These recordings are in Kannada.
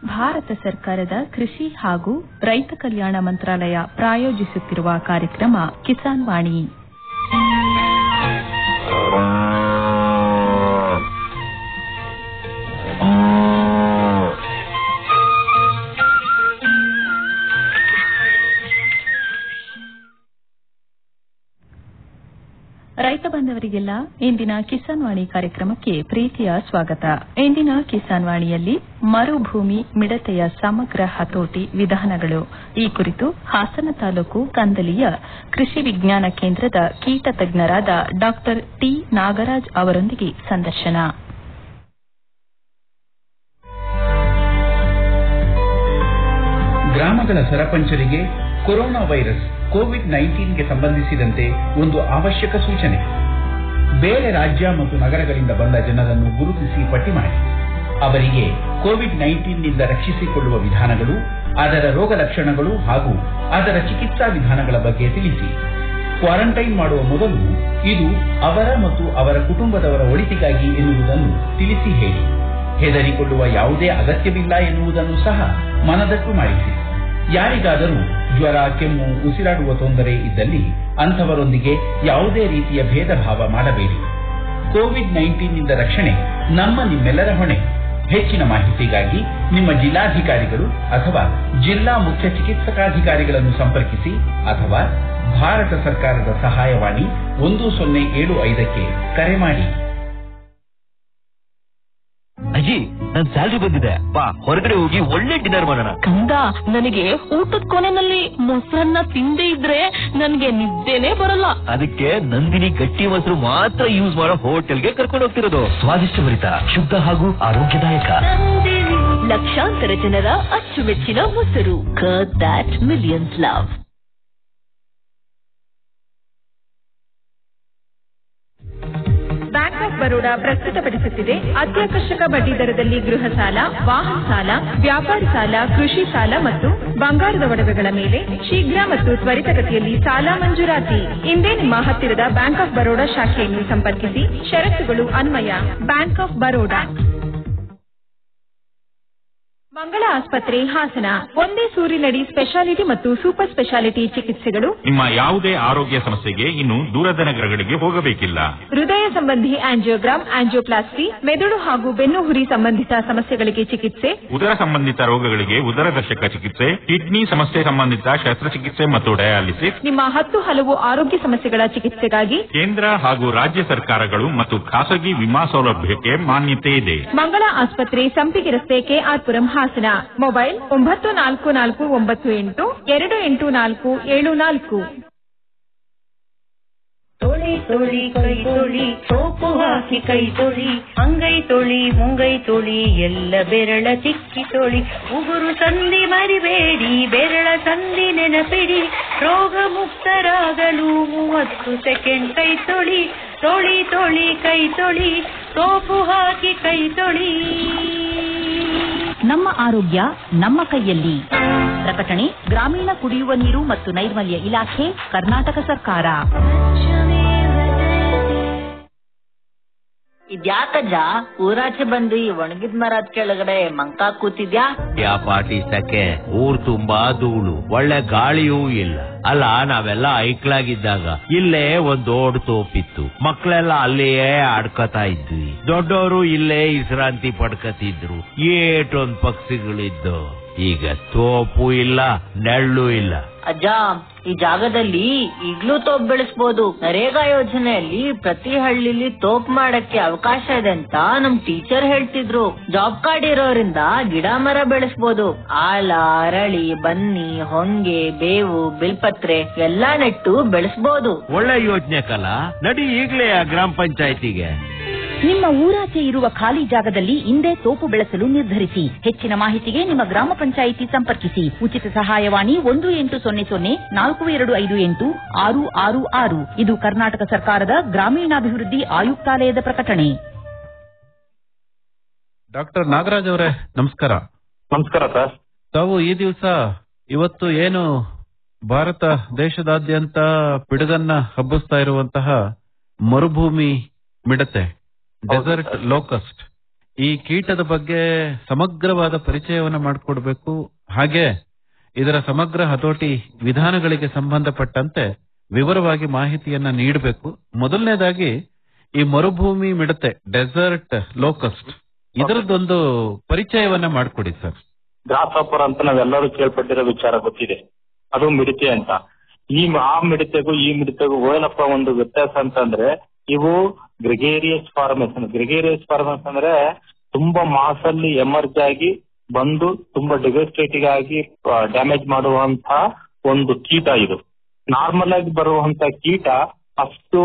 ಭಾರತ ಸರ್ಕಾರದ ಕೃಷಿ ಹಾಗೂ ರೈತ ಕಲ್ಯಾಣ ಮಂತ್ರಾಲಯ ಪ್ರಾಯೋಜಿಸುತ್ತಿರುವ ಕಾರ್ಯಕ್ರಮ ಕಿಸಾನ್ ವಾಣಿ ರೈತ ಬಾಂಧವರಿಗೆಲ್ಲ ಇಂದಿನ ಕಿಸಾನ್ ವಾಣಿ ಕಾರ್ಯಕ್ರಮಕ್ಕೆ ಪ್ರೀತಿಯ ಸ್ವಾಗತ ಇಂದಿನ ಕಿಸಾನ್ ವಾಣಿಯಲ್ಲಿ ಮರುಭೂಮಿ ಮಿಡತೆಯ ಸಮಗ್ರ ಹತೋಟಿ ವಿಧಾನಗಳು ಈ ಕುರಿತು ಹಾಸನ ತಾಲೂಕು ಕಂದಲಿಯ ಕೃಷಿ ವಿಜ್ಞಾನ ಕೇಂದ್ರದ ಕೀಟ ತಜ್ಞರಾದ ಡಾ ಟಿ ನಾಗರಾಜ್ ಅವರೊಂದಿಗೆ ಸಂದರ್ಶನ ಗ್ರಾಮಗಳ ಸರಪಂಚರಿಗೆ ಕೊರೋನಾ ವೈರಸ್ ಕೋವಿಡ್ ನೈನ್ಟೀನ್ಗೆ ಸಂಬಂಧಿಸಿದಂತೆ ಒಂದು ಅವಶ್ಯಕ ಸೂಚನೆ ಬೇರೆ ರಾಜ್ಯ ಮತ್ತು ನಗರಗಳಿಂದ ಬಂದ ಜನರನ್ನು ಗುರುತಿಸಿ ಪಟ್ಟಿ ಮಾಡಿ ಅವರಿಗೆ ಕೋವಿಡ್ ನೈನ್ಟೀನ್ನಿಂದ ರಕ್ಷಿಸಿಕೊಳ್ಳುವ ವಿಧಾನಗಳು ಅದರ ರೋಗ ಲಕ್ಷಣಗಳು ಹಾಗೂ ಅದರ ಚಿಕಿತ್ಸಾ ವಿಧಾನಗಳ ಬಗ್ಗೆ ತಿಳಿಸಿ ಕ್ವಾರಂಟೈನ್ ಮಾಡುವ ಮೊದಲು ಇದು ಅವರ ಮತ್ತು ಅವರ ಕುಟುಂಬದವರ ಒಳಿತಿಗಾಗಿ ಎನ್ನುವುದನ್ನು ತಿಳಿಸಿ ಹೇಳಿ ಹೆದರಿಕೊಳ್ಳುವ ಯಾವುದೇ ಅಗತ್ಯವಿಲ್ಲ ಎನ್ನುವುದನ್ನು ಸಹ ಮನದಟ್ಟು ಮಾಡಿಸಿ ಯಾರಿಗಾದರೂ ಜ್ವರ ಕೆಮ್ಮು ಉಸಿರಾಡುವ ತೊಂದರೆ ಇದ್ದಲ್ಲಿ ಅಂಥವರೊಂದಿಗೆ ಯಾವುದೇ ರೀತಿಯ ಭೇದ ಭಾವ ಮಾಡಬೇಡಿ ಕೋವಿಡ್ ನೈನ್ಟೀನ್ನಿಂದ ರಕ್ಷಣೆ ನಮ್ಮ ನಿಮ್ಮೆಲ್ಲರ ಹೊಣೆ ಹೆಚ್ಚಿನ ಮಾಹಿತಿಗಾಗಿ ನಿಮ್ಮ ಜಿಲ್ಲಾಧಿಕಾರಿಗಳು ಅಥವಾ ಜಿಲ್ಲಾ ಮುಖ್ಯ ಚಿಕಿತ್ಸಕಾಧಿಕಾರಿಗಳನ್ನು ಸಂಪರ್ಕಿಸಿ ಅಥವಾ ಭಾರತ ಸರ್ಕಾರದ ಸಹಾಯವಾಣಿ ಒಂದು ಸೊನ್ನೆ ಏಳು ಐದಕ್ಕೆ ಕರೆ ಮಾಡಿ ಅಜ್ಜಿ ನನ್ ಸ್ಯಾಲ್ರಿ ಬಂದಿದೆ ಬಾ ಹೊರಗಡೆ ಹೋಗಿ ಒಳ್ಳೆ ಡಿನ್ನರ್ ಮಾಡೋಣ ಕಂದ ನನಗೆ ಊಟದ ಕೊನೆನಲ್ಲಿ ಮೊಸರನ್ನ ತಿಂದೇ ಇದ್ರೆ ನನ್ಗೆ ನಿದ್ದೆನೆ ಬರಲ್ಲ ಅದಕ್ಕೆ ನಂದಿನಿ ಗಟ್ಟಿ ಮೊಸರು ಮಾತ್ರ ಯೂಸ್ ಮಾಡೋ ಹೋಟೆಲ್ಗೆ ಕರ್ಕೊಂಡು ಹೋಗ್ತಿರೋದು ಸ್ವಾದಿಷ್ಟಭರಿತ ಶುದ್ಧ ಹಾಗೂ ಆರೋಗ್ಯದಾಯಕ ಲಕ್ಷಾಂತರ ಜನರ ಅಚ್ಚುಮೆಚ್ಚಿನ ಮೊಸರು curd that millions love bank of Baroda ಪ್ರಸ್ತುತಪಡಿಸುತ್ತಿದೆ ಅತ್ಯಾಕರ್ಷಕ ಬಡ್ಡಿ ದರದಲ್ಲಿ ಗೃಹ ಸಾಲ ವಾಹನ ಸಾಲ ವ್ಯಾಪಾರ ಸಾಲ ಕೃಷಿ ಸಾಲ ಮತ್ತು ಬಂಗಾರದ ಒಡವೆಗಳ ಮೇಲೆ ಶೀಘ್ರ ಮತ್ತು ತ್ವರಿತಗತಿಯಲ್ಲಿ ಸಾಲ ಮಂಜೂರಾತಿ ಇಂದೇ ನಿಮ್ಮ ಹತ್ತಿರದ ಬ್ಯಾಂಕ್ ಆಫ್ ಬರೋಡಾ ಶಾಖೆಯನ್ನು ಸಂಪರ್ಕಿಸಿ ಷರತ್ತುಗಳು ಅನ್ವಯ ಬ್ಯಾಂಕ್ ಆಫ್ ಬರೋಡಾ ಮಂಗಳ ಆಸ್ಪತ್ರೆ ಹಾಸನ ಒಂದೇ ಸೂರಿನಡಿ ಸ್ಪೆಷಾಲಿಟಿ ಮತ್ತು ಸೂಪರ್ ಸ್ಪೆಷಾಲಿಟಿ ಚಿಕಿತ್ಸೆಗಳು ನಿಮ್ಮ ಯಾವುದೇ ಆರೋಗ್ಯ ಸಮಸ್ಯೆಗೆ ಇನ್ನು ದೂರದ ನಗರಗಳಿಗೆ ಹೋಗಬೇಕಿಲ್ಲ ಹೃದಯ ಸಂಬಂಧಿ ಆಂಜಿಯೋಗ್ರಾಮ್ ಆಂಜಿಯೋಪ್ಲಾಸ್ಟಿ ಮೆದುಳು ಹಾಗೂ ಬೆನ್ನು ಹುರಿ ಸಂಬಂಧಿತ ಸಮಸ್ಯೆಗಳಿಗೆ ಚಿಕಿತ್ಸೆ ಉದರ ಸಂಬಂಧಿತ ರೋಗಗಳಿಗೆ ಉದರದರ್ಶಕ ಚಿಕಿತ್ಸೆ ಕಿಡ್ನಿ ಸಮಸ್ಯೆ ಸಂಬಂಧಿತ ಶಸ್ತ್ರಚಿಕಿತ್ಸೆ ಮತ್ತು ಡಯಾಲಿಸಿಸ್ ನಿಮ್ಮ ಹತ್ತು ಹಲವು ಆರೋಗ್ಯ ಸಮಸ್ಯೆಗಳ ಚಿಕಿತ್ಸೆಗಾಗಿ ಕೇಂದ್ರ ಹಾಗೂ ರಾಜ್ಯ ಸರ್ಕಾರಗಳು ಮತ್ತು ಖಾಸಗಿ ವಿಮಾ ಸೌಲಭ್ಯಕ್ಕೆ ಮಾನ್ಯತೆ ಇದೆ ಮಂಗಳ ಆಸ್ಪತ್ರೆ ಸಂಪಿಗೆ ರಸ್ತೆ ಕೆಆರ್ಪುರಂ ಹಾಸನ ಮೊಬೈಲ್ ಒಂಬತ್ತು ನಾಲ್ಕು ನಾಲ್ಕು ಒಂಬತ್ತು ಎಂಟು ಎರಡು ಎಂಟು ನಾಲ್ಕು ಏಳು ನಾಲ್ಕು ತೊಳಿ ತೊಳಿ ಕೈ ತೊಳಿ ಸೋಪು ಹಾಕಿ ಕೈ ತೊಳಿ ಅಂಗೈ ತೊಳಿ ಮುಂಗೈ ತೊಳಿ ಎಲ್ಲ ಬೆರಳ ತಿಕ್ಕಿ ತೊಳಿ ಉಗುರು ಸಂಧಿ ಮರಿಬೇಡಿ ಬೆರಳ ಸಂಧಿ ನೆನಪಿಡಿ ರೋಗ ಮುಕ್ತರಾಗಲು ಮೂವತ್ತು ಸೆಕೆಂಡ್ ಕೈ ತೊಳಿ ತೊಳಿ ತೊಳಿ ಕೈ ತೊಳಿ ಸೋಪು ಹಾಕಿ ಕೈ ತೊಳಿ ನಮ್ಮ ಆರೋಗ್ಯ ನಮ್ಮ ಕೈಯಲ್ಲಿ ಪ್ರಕಟಣೆ ಗ್ರಾಮೀಣ ಕುಡಿಯುವ ನೀರು ಮತ್ತು ನೈರ್ಮಲ್ಯ ಇಲಾಖೆ ಕರ್ನಾಟಕ ಸರ್ಕಾರ ಇದ್ಯಾಕಜ್ಜ ಊರಾಚೆ ಬಂದು ಈ ಒಣಗಿದ ಮರದ ಕೆಳಗಡೆ ಮಂಕ ಕೂತಿದ್ಯಾ ಯಾ ಪಾಟಿ ಸಕೆ ಊರ್ ತುಂಬಾ ಧೂಳು ಒಳ್ಳೆ ಗಾಳಿಯೂ ಇಲ್ಲ ಅಲ್ಲ ನಾವೆಲ್ಲ ಐಕ್ಲಾಗಿದ್ದಾಗ ಇಲ್ಲೇ ಒಂದ್ ದೊಡ್ಡ ತೋಪಿತ್ತು ಮಕ್ಳೆಲ್ಲ ಅಲ್ಲಿಯೇ ಆಡ್ಕತಾ ಇದ್ವಿ ದೊಡ್ಡವರು ಇಲ್ಲೇ ವಿಶ್ರಾಂತಿ ಪಡ್ಕತಿದ್ರು ಏಟೊಂದ್ ಪಕ್ಷಿಗಳಿದ್ದು ಈಗ ತೋಪು ಇಲ್ಲ ನೆಳ್ಳು ಇಲ್ಲ ಅಜ್ಜ ಈ ಜಾಗದಲ್ಲಿ ಈಗ್ಲೂ ತೋಪ್ ಬೆಳೆಸ್ಬೋದು ನರೇಗಾ ಯೋಜನೆಯಲ್ಲಿ ಪ್ರತಿ ಹಳ್ಳಿಲಿ ತೋಪ್ ಮಾಡಕ್ಕೆ ಅವಕಾಶ ಇದೆ ಅಂತ ನಮ್ ಟೀಚರ್ ಹೇಳ್ತಿದ್ರು ಜಾಬ್ ಕಾರ್ಡ್ ಇರೋದ್ರಿಂದ ಗಿಡ ಮರ ಬೆಳೆಸ್ಬೋದು ಆಲ ಅರಳಿ ಬನ್ನಿ ಹೊಂಗೆ ಬೇವು ಬಿಲ್ಪತ್ರೆ ಎಲ್ಲಾ ನೆಟ್ಟು ಬೆಳೆಸ್ಬೋದು ಒಳ್ಳೆ ಯೋಚನೆ ಕಲ ನಡಿ ಈಗ್ಲೇ ಆ ಗ್ರಾಮ ಪಂಚಾಯತಿಗೆ ನಿಮ್ಮ ಊರಾಚೆ ಇರುವ ಖಾಲಿ ಜಾಗದಲ್ಲಿ ಇಂದೇ ತೋಪು ಬೆಳೆಸಲು ನಿರ್ಧರಿಸಿ ಹೆಚ್ಚಿನ ಮಾಹಿತಿಗೆ ನಿಮ್ಮ ಗ್ರಾಮ ಪಂಚಾಯಿತಿ ಸಂಪರ್ಕಿಸಿ ಉಚಿತ ಸಹಾಯವಾಣಿ ಒಂದು ಎಂಟು ಸೊನ್ನೆ ಸೊನ್ನೆ ನಾಲ್ಕು ಎರಡು ಐದು ಎಂಟು ಆರು ಆರು ಆರು ಇದು ಕರ್ನಾಟಕ ಸರ್ಕಾರದ ಗ್ರಾಮೀಣಾಭಿವೃದ್ಧಿ ಆಯುಕ್ತಾಲಯದ ಪ್ರಕಟಣೆ ಡಾಕ್ಟರ್ ನಾಗರಾಜ್ ಅವರೇ ನಮಸ್ಕಾರ ನಮಸ್ಕಾರ ಸರ್ ತಾವು ಈ ದಿವಸ ಇವತ್ತು ಏನು ಭಾರತ ದೇಶದಾದ್ಯಂತ ಪಿಡುಗನ್ನ ಹಬ್ಬಿಸ್ತಾ ಇರುವಂತಹ ಮರುಭೂಮಿ ಮಿಡತೆ ಡೆಸರ್ಟ್ ಲೋಕಸ್ಟ್ ಈ ಕೀಟದ ಬಗ್ಗೆ ಸಮಗ್ರವಾದ ಪರಿಚಯವನ್ನು ಮಾಡಿಕೊಡ್ಬೇಕು ಹಾಗೆ ಇದರ ಸಮಗ್ರ ಹತೋಟಿ ವಿಧಾನಗಳಿಗೆ ಸಂಬಂಧಪಟ್ಟಂತೆ ವಿವರವಾಗಿ ಮಾಹಿತಿಯನ್ನ ನೀಡಬೇಕು ಮೊದಲನೇದಾಗಿ ಈ ಮರುಭೂಮಿ ಮಿಡತೆ ಡೆಸರ್ಟ್ ಲೋಕಸ್ಟ್ ಇದರದ್ದೊಂದು ಪರಿಚಯವನ್ನ ಮಾಡಿಕೊಡಿ ಸರ್ ಗ್ರಾಸಾಪುರ ಅಂತ ನಾವೆಲ್ಲರೂ ಕೇಳ್ಪಟ್ಟಿರೋ ವಿಚಾರ ಗೊತ್ತಿದೆ ಅದು ಮಿಡತೆ ಅಂತ ಈ ಮ- ಆ ಮಿಡತೆಗೂ ಈ ಮಿಡತೆಗೂ ಏನಪ್ಪ ಒಂದು ವ್ಯತ್ಯಾಸ ಅಂತಂದ್ರೆ ಇವು ಗ್ರಿಗೇರಿಯಸ್ ಫಾರ್ಮೇಶನ್ ಗ್ರಿಗೇರಿಯಸ್ ಫಾರ್ಮೇಶನ್ ಅಂದ್ರೆ ತುಂಬಾ ಮಾಸಲ್ಲಿ ಎಮರ್ಜ್ ಆಗಿ ಬಂದು ತುಂಬಾ ಡೆವಸ್ಟೇಟಿಂಗ್ ಆಗಿ ಡ್ಯಾಮೇಜ್ ಮಾಡುವಂತಹ ಒಂದು ಕೀಟ ಇದು ನಾರ್ಮಲ್ ಆಗಿ ಬರುವಂತ ಕೀಟ ಅಷ್ಟು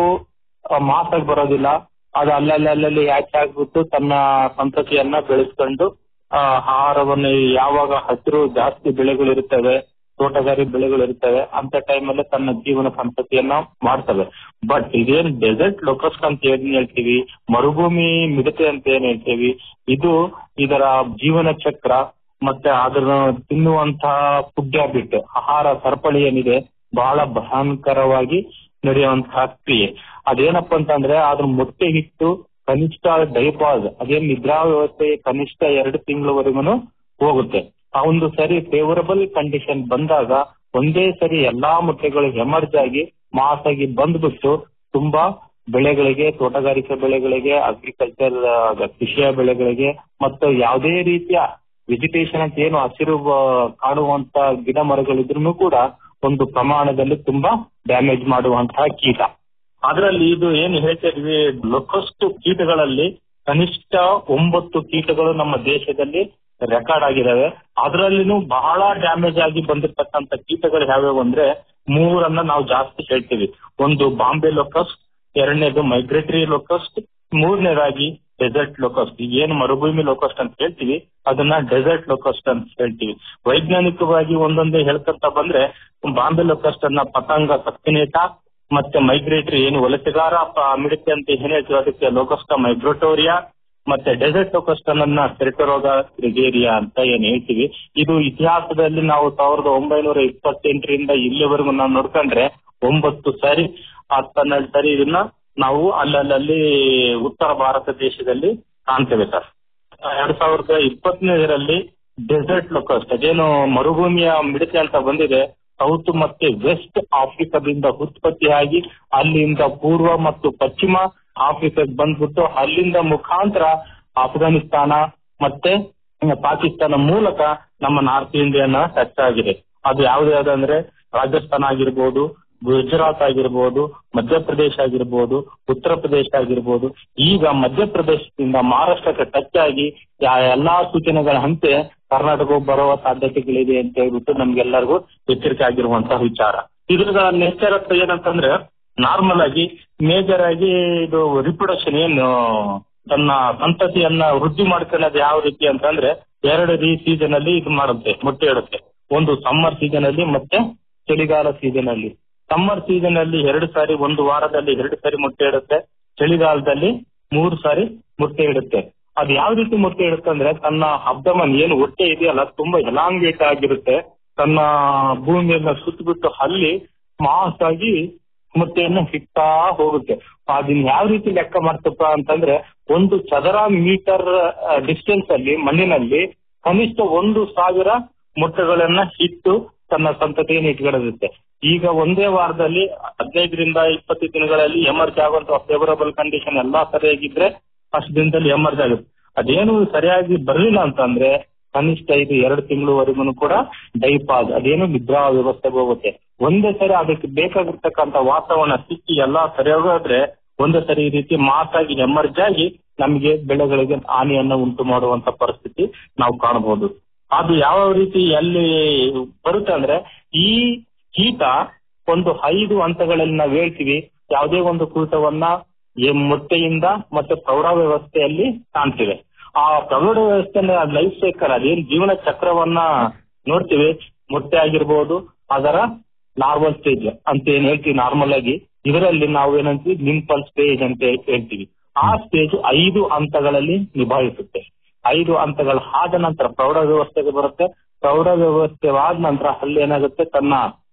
ಮಾಸ್ ಆಗಿ ಬರೋದಿಲ್ಲ ಅದು ಅಲ್ಲಲ್ಲಿ ಅಲ್ಲಲ್ಲಿ ಯಾಕೆ ಆಗ್ಬಿಟ್ಟು ತನ್ನ ಸಂತತಿಯನ್ನ ಬೆಳೆಸ್ಕೊಂಡು ಆ, ಆಹಾರವನ್ನು ಯಾವಾಗ ಹಸಿರು ಜಾಸ್ತಿ ಬೆಳೆಗಳಿರ್ತವೆ ತೋಟಗಾರಿ ಬೆಳೆಗಳಿರ್ತವೆ ಅಂತ ಟೈಮಲ್ಲಿ ತನ್ನ ಜೀವನ ಸಂತತಿಯನ್ನ ಮಾಡ್ತವೆ ಬಟ್ ಇದೇನ್ ಡೆಸರ್ಟ್ ಲೊಕಸ್ಟ್ ಅಂತ ಏನ್ ಹೇಳ್ತೀವಿ ಮರುಭೂಮಿ ಮಿಡತೆ ಅಂತ ಏನ್ ಹೇಳ್ತೀವಿ ಇದು ಇದರ ಜೀವನ ಚಕ್ರ ಮತ್ತೆ ಅದನ್ನ ತಿನ್ನುವಂತಹ ಫುಡ್ ಹ್ಯಾಬಿಟ್ ಆಹಾರ ಸರಪಳಿ ಏನಿದೆ ಬಹಳ ಭಯಂಕರವಾಗಿ ನಡೆಯುವಂತಹ ಕ್ರಿಯೆ ಅದೇನಪ್ಪ ಅಂತಂದ್ರೆ ಅದ್ರ ಮೊಟ್ಟೆ ಹಿಟ್ಟು ಕನಿಷ್ಠ ಡೈಪಾಸ್ ಅದೇನ್ ನಿದ್ರಾ ವ್ಯವಸ್ಥೆ ಕನಿಷ್ಠ ಎರಡು ತಿಂಗಳವರೆಗೂ ಹೋಗುತ್ತೆ ಆ ಒಂದು ಸರಿ ಫೇವರಬಲ್ ಕಂಡೀಷನ್ ಬಂದಾಗ ಒಂದೇ ಸರಿ ಎಲ್ಲಾ ಮೊಟ್ಟೆಗಳು ಎಮರ್ಜ್ ಆಗಿ ಮಾಸ್ ಆಗಿ ಬಂದ್ಬಿಟ್ಟು ತುಂಬಾ ಬೆಳೆಗಳಿಗೆ ತೋಟಗಾರಿಕೆ ಬೆಳೆಗಳಿಗೆ ಅಗ್ರಿಕಲ್ಚರ್ ಕೃಷಿಯ ಬೆಳೆಗಳಿಗೆ ಮತ್ತು ಯಾವುದೇ ರೀತಿಯ ವೆಜಿಟೇಷನ್ ಅಂತ ಏನು ಹಸಿರು ಆ, ಕಾಣುವಂತ ಗಿಡ ಮರಗಳಿದ್ರು ಕೂಡ ಒಂದು ಪ್ರಮಾಣದಲ್ಲಿ ತುಂಬಾ ಡ್ಯಾಮೇಜ್ ಮಾಡುವಂತಹ ಕೀಟ ಅದರಲ್ಲಿ ಇದು ಏನು ಹೇಳ್ತಾ ಇದ್ವಿ ಲೊಕಸ್ಟ್ ಕೀಟಗಳಲ್ಲಿ ಕನಿಷ್ಠ ಒಂಬತ್ತು ಕೀಟಗಳು ನಮ್ಮ ದೇಶದಲ್ಲಿ ರೆಕಾರ್ಡ್ ಆಗಿದಾವೆ ಅದರಲ್ಲಿನೂ ಬಹಳ ಡ್ಯಾಮೇಜ್ ಆಗಿ ಬಂದಿರ್ತಕ್ಕಂಥ ಕೀಟಗಳು ಯಾವ್ಯಾವು ಅಂದ್ರೆ ಮೂರನ್ನ ನಾವು ಜಾಸ್ತಿ ಹೇಳ್ತೀವಿ ಒಂದು ಬಾಂಬೆ ಲೊಕಸ್ಟ್ ಎರಡನೇದು ಮೈಗ್ರೇಟರಿ ಲೊಕಸ್ಟ್ ಮೂರನೇದಾಗಿ ಡೆಸರ್ಟ್ ಲೊಕಸ್ಟ್ ಏನು ಮರುಭೂಮಿ ಲೊಕಸ್ಟ್ ಅಂತ ಹೇಳ್ತೀವಿ ಅದನ್ನ ಡೆಸರ್ಟ್ ಲೊಕಸ್ಟ್ ಅಂತ ಹೇಳ್ತೀವಿ ವೈಜ್ಞಾನಿಕವಾಗಿ ಒಂದೊಂದೇ ಹೇಳ್ಕೊಂತ ಬಂದ್ರೆ ಬಾಂಬೆ ಲೊಕಸ್ಟ್ ಅನ್ನ ಪತಂಗ ಸಕ್ತಿನೇಟ ಮತ್ತೆ ಮೈಗ್ರೇಟರಿ ಏನು ವಲಸೆಗಾರ ಪ- ಮಿಡತೆ ಅಂತ ಏನ್ ಹೇಳ್ತೀವಿ ಅದಕ್ಕೆ ಲೋಕಸ್ಟ ಮೈಗ್ರೋಟೋರಿಯಾ ಮತ್ತೆ ಡೆಸರ್ಟ್ ಲೋಕಸ್ಟ್ ಅನ್ನ ಸೆರೆಟರೋಗ ಗ್ರಿಗೇರಿಯಾ ಅಂತ ಏನ್ ಹೇಳ್ತೀವಿ ಇದು ಇತಿಹಾಸದಲ್ಲಿ ನಾವು ಸಾವಿರದ ಒಂಬೈನೂರ ಇಪ್ಪತ್ತೆಂಟರಿಂದ ಇಲ್ಲಿವರೆಗೂ ನಾವು ನೋಡ್ಕೊಂಡ್ರೆ ಒಂಬತ್ತು ಸಾರಿ ಹತ್ತನ್ನೆರಡು ಸಾರಿ ಇದನ್ನ ನಾವು ಅಲ್ಲಲ್ಲಿ ಉತ್ತರ ಭಾರತ ದೇಶದಲ್ಲಿ ಕಾಣ್ತೇವೆ ಸರ್ ಎರಡ್ ಸಾವಿರದ ಇಪ್ಪತ್ತನೇದರಲ್ಲಿ ಡೆಸರ್ಟ್ ಲೊಕಸ್ಟ್ ಅದೇನು ಮರುಭೂಮಿಯ ಮಿಡತೆ ಅಂತ ಬಂದಿದೆ ಸೌತ್ ಮತ್ತೆ ವೆಸ್ಟ್ ಆಫ್ರಿಕಾದಿಂದ ಉತ್ಪತ್ತಿಯಾಗಿ ಅಲ್ಲಿಂದ ಪೂರ್ವ ಮತ್ತು ಪಶ್ಚಿಮ ಆಫ್ರಿಕಾಗೆ ಬಂದ್ಬಿಟ್ಟು ಅಲ್ಲಿಂದ ಮುಖಾಂತರ ಅಫ್ಘಾನಿಸ್ತಾನ ಮತ್ತೆ ಪಾಕಿಸ್ತಾನ ಮೂಲಕ ನಮ್ಮ ನಾರ್ತ್ ಇಂಡಿಯನ್ ಟಚ್ ಆಗಿದೆ ಅದು ಯಾವ್ದು ಯಾವ್ದಂದ್ರೆ ರಾಜಸ್ಥಾನ ಆಗಿರ್ಬೋದು ಗುಜರಾತ್ ಆಗಿರ್ಬೋದು ಮಧ್ಯಪ್ರದೇಶ ಆಗಿರ್ಬೋದು ಉತ್ತರ ಪ್ರದೇಶ ಆಗಿರ್ಬೋದು ಈಗ ಮಧ್ಯಪ್ರದೇಶದಿಂದ ಮಹಾರಾಷ್ಟ್ರಕ್ಕೆ ಟಚ್ ಆಗಿ ಯಾ- ಎಲ್ಲಾ ಸೂಚನೆಗಳಂತೆ ಕರ್ನಾಟಕವು ಬರುವ ಸಾಧ್ಯತೆಗಳಿದೆ ಅಂತ ಹೇಳ್ಬಿಟ್ಟು ನಮ್ಗೆಲ್ಲರಿಗೂ ಎಚ್ಚರಿಕೆ ಆಗಿರುವಂತಹ ವಿಚಾರ ಇದ್ರ ನೇಚರ್ ಏನಂತಂದ್ರೆ ನಾರ್ಮಲ್ ಆಗಿ ಮೇಜರ್ ಆಗಿ ಇದು ರಿಪ್ರೊಡಕ್ಷನ್ ಏನು ತನ್ನ ಸಂತತಿಯನ್ನ ವೃದ್ಧಿ ಮಾಡ್ಕೊಳ್ಳೋದು ಯಾವ ರೀತಿ ಅಂತಂದ್ರೆ ಎರಡು ರೀ ಸೀಸನ್ ಅಲ್ಲಿ ಇದು ಮಾಡುತ್ತೆ ಮೊಟ್ಟೆ ಇಡುತ್ತೆ ಒಂದು ಸಮ್ಮರ್ ಸೀಸನ್ ಅಲ್ಲಿ ಮತ್ತೆ ಚಳಿಗಾಲ ಸೀಸನ್ ಅಲ್ಲಿ ಸಮ್ಮರ್ ಸೀಸನ್ ಅಲ್ಲಿ ಎರಡು ಸಾರಿ ಒಂದು ವಾರದಲ್ಲಿ ಎರಡು ಸಾರಿ ಮೊಟ್ಟೆ ಇಡುತ್ತೆ ಚಳಿಗಾಲದಲ್ಲಿ ಮೂರು ಸಾರಿ ಮೊಟ್ಟೆ ಇಡುತ್ತೆ ಅದು ಯಾವ ರೀತಿ ಮೊಟ್ಟೆ ಇಡುತ್ತೆ ಅಂದ್ರೆ ತನ್ನ ಅಬ್ದಮನ್ ಏನು ಹೊಟ್ಟೆ ಇದೆಯಲ್ಲ ತುಂಬಾ ಎಲಾಂಗೇಟ್ ಆಗಿರುತ್ತೆ ತನ್ನ ಭೂಮಿಯನ್ನ ಸುತ್ತಬಿಟ್ಟು ಅಲ್ಲಿ ಮಾಸ್ ಆಗಿ ಮೊಟ್ಟೆಯನ್ನ ಹಿಡ್ತಾ ಹೋಗುತ್ತೆ ಅದನ್ನ ಯಾವ ರೀತಿ ಲೆಕ್ಕ ಮಾಡ್ತಪ್ಪ ಅಂತಂದ್ರೆ ಒಂದು ಚದರ ಮೀಟರ್ ಡಿಸ್ಟೆನ್ಸ್ ಅಲ್ಲಿ ಮಣ್ಣಿನಲ್ಲಿ ಕನಿಷ್ಠ ಒಂದು ಸಾವಿರ ಮೊಟ್ಟೆಗಳನ್ನ ಇಟ್ಟು ತನ್ನ ಸಂತತಿಯನ್ನು ಇಟ್ಕೊಳ್ಳುತ್ತೆ ಈಗ ಒಂದೇ ವಾರದಲ್ಲಿ ಹದಿನೈದರಿಂದ ಇಪ್ಪತ್ತು ದಿನಗಳಲ್ಲಿ ಎಮರ್ಜ್ ಆಗುವಂತ ಫೇವರಬಲ್ ಕಂಡೀಷನ್ ಎಲ್ಲಾ ಸರಿಯಾಗಿದ್ರೆ ಅಷ್ಟು ದಿನದಲ್ಲಿ ಎಮರ್ಜ್ ಆಗುತ್ತೆ ಅದೇನು ಸರಿಯಾಗಿ ಬರ್ಲಿಲ್ಲ ಅಂತಂದ್ರೆ ಕನಿಷ್ಠ ಇದು ಎರಡು ತಿಂಗಳವರೆಗೂ ಕೂಡ ಡೈಪಾಸ್ ಅದೇನು ನಿದ್ರಾ ವ್ಯವಸ್ಥೆಗೆ ಹೋಗುತ್ತೆ ಒಂದೇ ಸರಿ ಅದಕ್ಕೆ ಬೇಕಾಗಿರ್ತಕ್ಕಂಥ ವಾತಾವರಣ ಸಿಕ್ಕಿ ಎಲ್ಲಾ ಸರಿಯಾಗೋದ್ರೆ ಒಂದೇ ಸರಿ ಈ ರೀತಿ ಮಾಸ್ ಆಗಿ ಎಮರ್ಜ್ ಆಗಿ ನಮಗೆ ಬೆಳೆಗಳಿಗೆ ಹಾನಿಯನ್ನ ಉಂಟು ಮಾಡುವಂತ ಪರಿಸ್ಥಿತಿ ನಾವು ಕಾಣಬಹುದು ಅದು ಯಾವ ರೀತಿ ಎಲ್ಲಿ ಬರುತ್ತೆ ಅಂದ್ರೆ ಈ ಕೀಟ ಒಂದು ಐದು ಹಂತಗಳಲ್ಲಿ ನಾವು ಹೇಳ್ತೀವಿ ಯಾವುದೇ ಒಂದು ಕೀಟವನ್ನ ಈ ಮೊಟ್ಟೆಯಿಂದ ಮತ್ತೆ ಪ್ರೌಢ ವ್ಯವಸ್ಥೆಯಲ್ಲಿ ಕಾಣ್ತೀವಿ ಆ ಪ್ರೌಢ ವ್ಯವಸ್ಥೆ ಲೈಫ್ ಸೈಕಲ್ ಅದೇನ್ ಜೀವನ ಚಕ್ರವನ್ನ ನೋಡ್ತೀವಿ ಮೊಟ್ಟೆ ಆಗಿರ್ಬೋದು ಅದರ ನಾರ್ಮಲ್ ಸ್ಟೇಜ್ ಅಂತ ಏನ್ ಹೇಳ್ತೀವಿ ನಾರ್ಮಲ್ ಆಗಿ ಇದರಲ್ಲಿ ನಾವು ಏನಂತೀವಿ ಲಿಂಪಲ್ ಸ್ಟೇಜ್ ಅಂತ ಹೇಳ್ತೀವಿ ಆ ಸ್ಟೇಜ್ ಐದು ಹಂತಗಳಲ್ಲಿ ನಿಭಾಯಿಸುತ್ತೆ ಐದು ಹಂತಗಳು ಆದ ನಂತರ ಪ್ರೌಢ ವ್ಯವಸ್ಥೆಗೆ ಬರುತ್ತೆ ಪ್ರೌಢ ವ್ಯವಸ್ಥೆ ಆದ ನಂತರ ಅಲ್ಲಿ ಏನಾಗುತ್ತೆ ತನ್ನ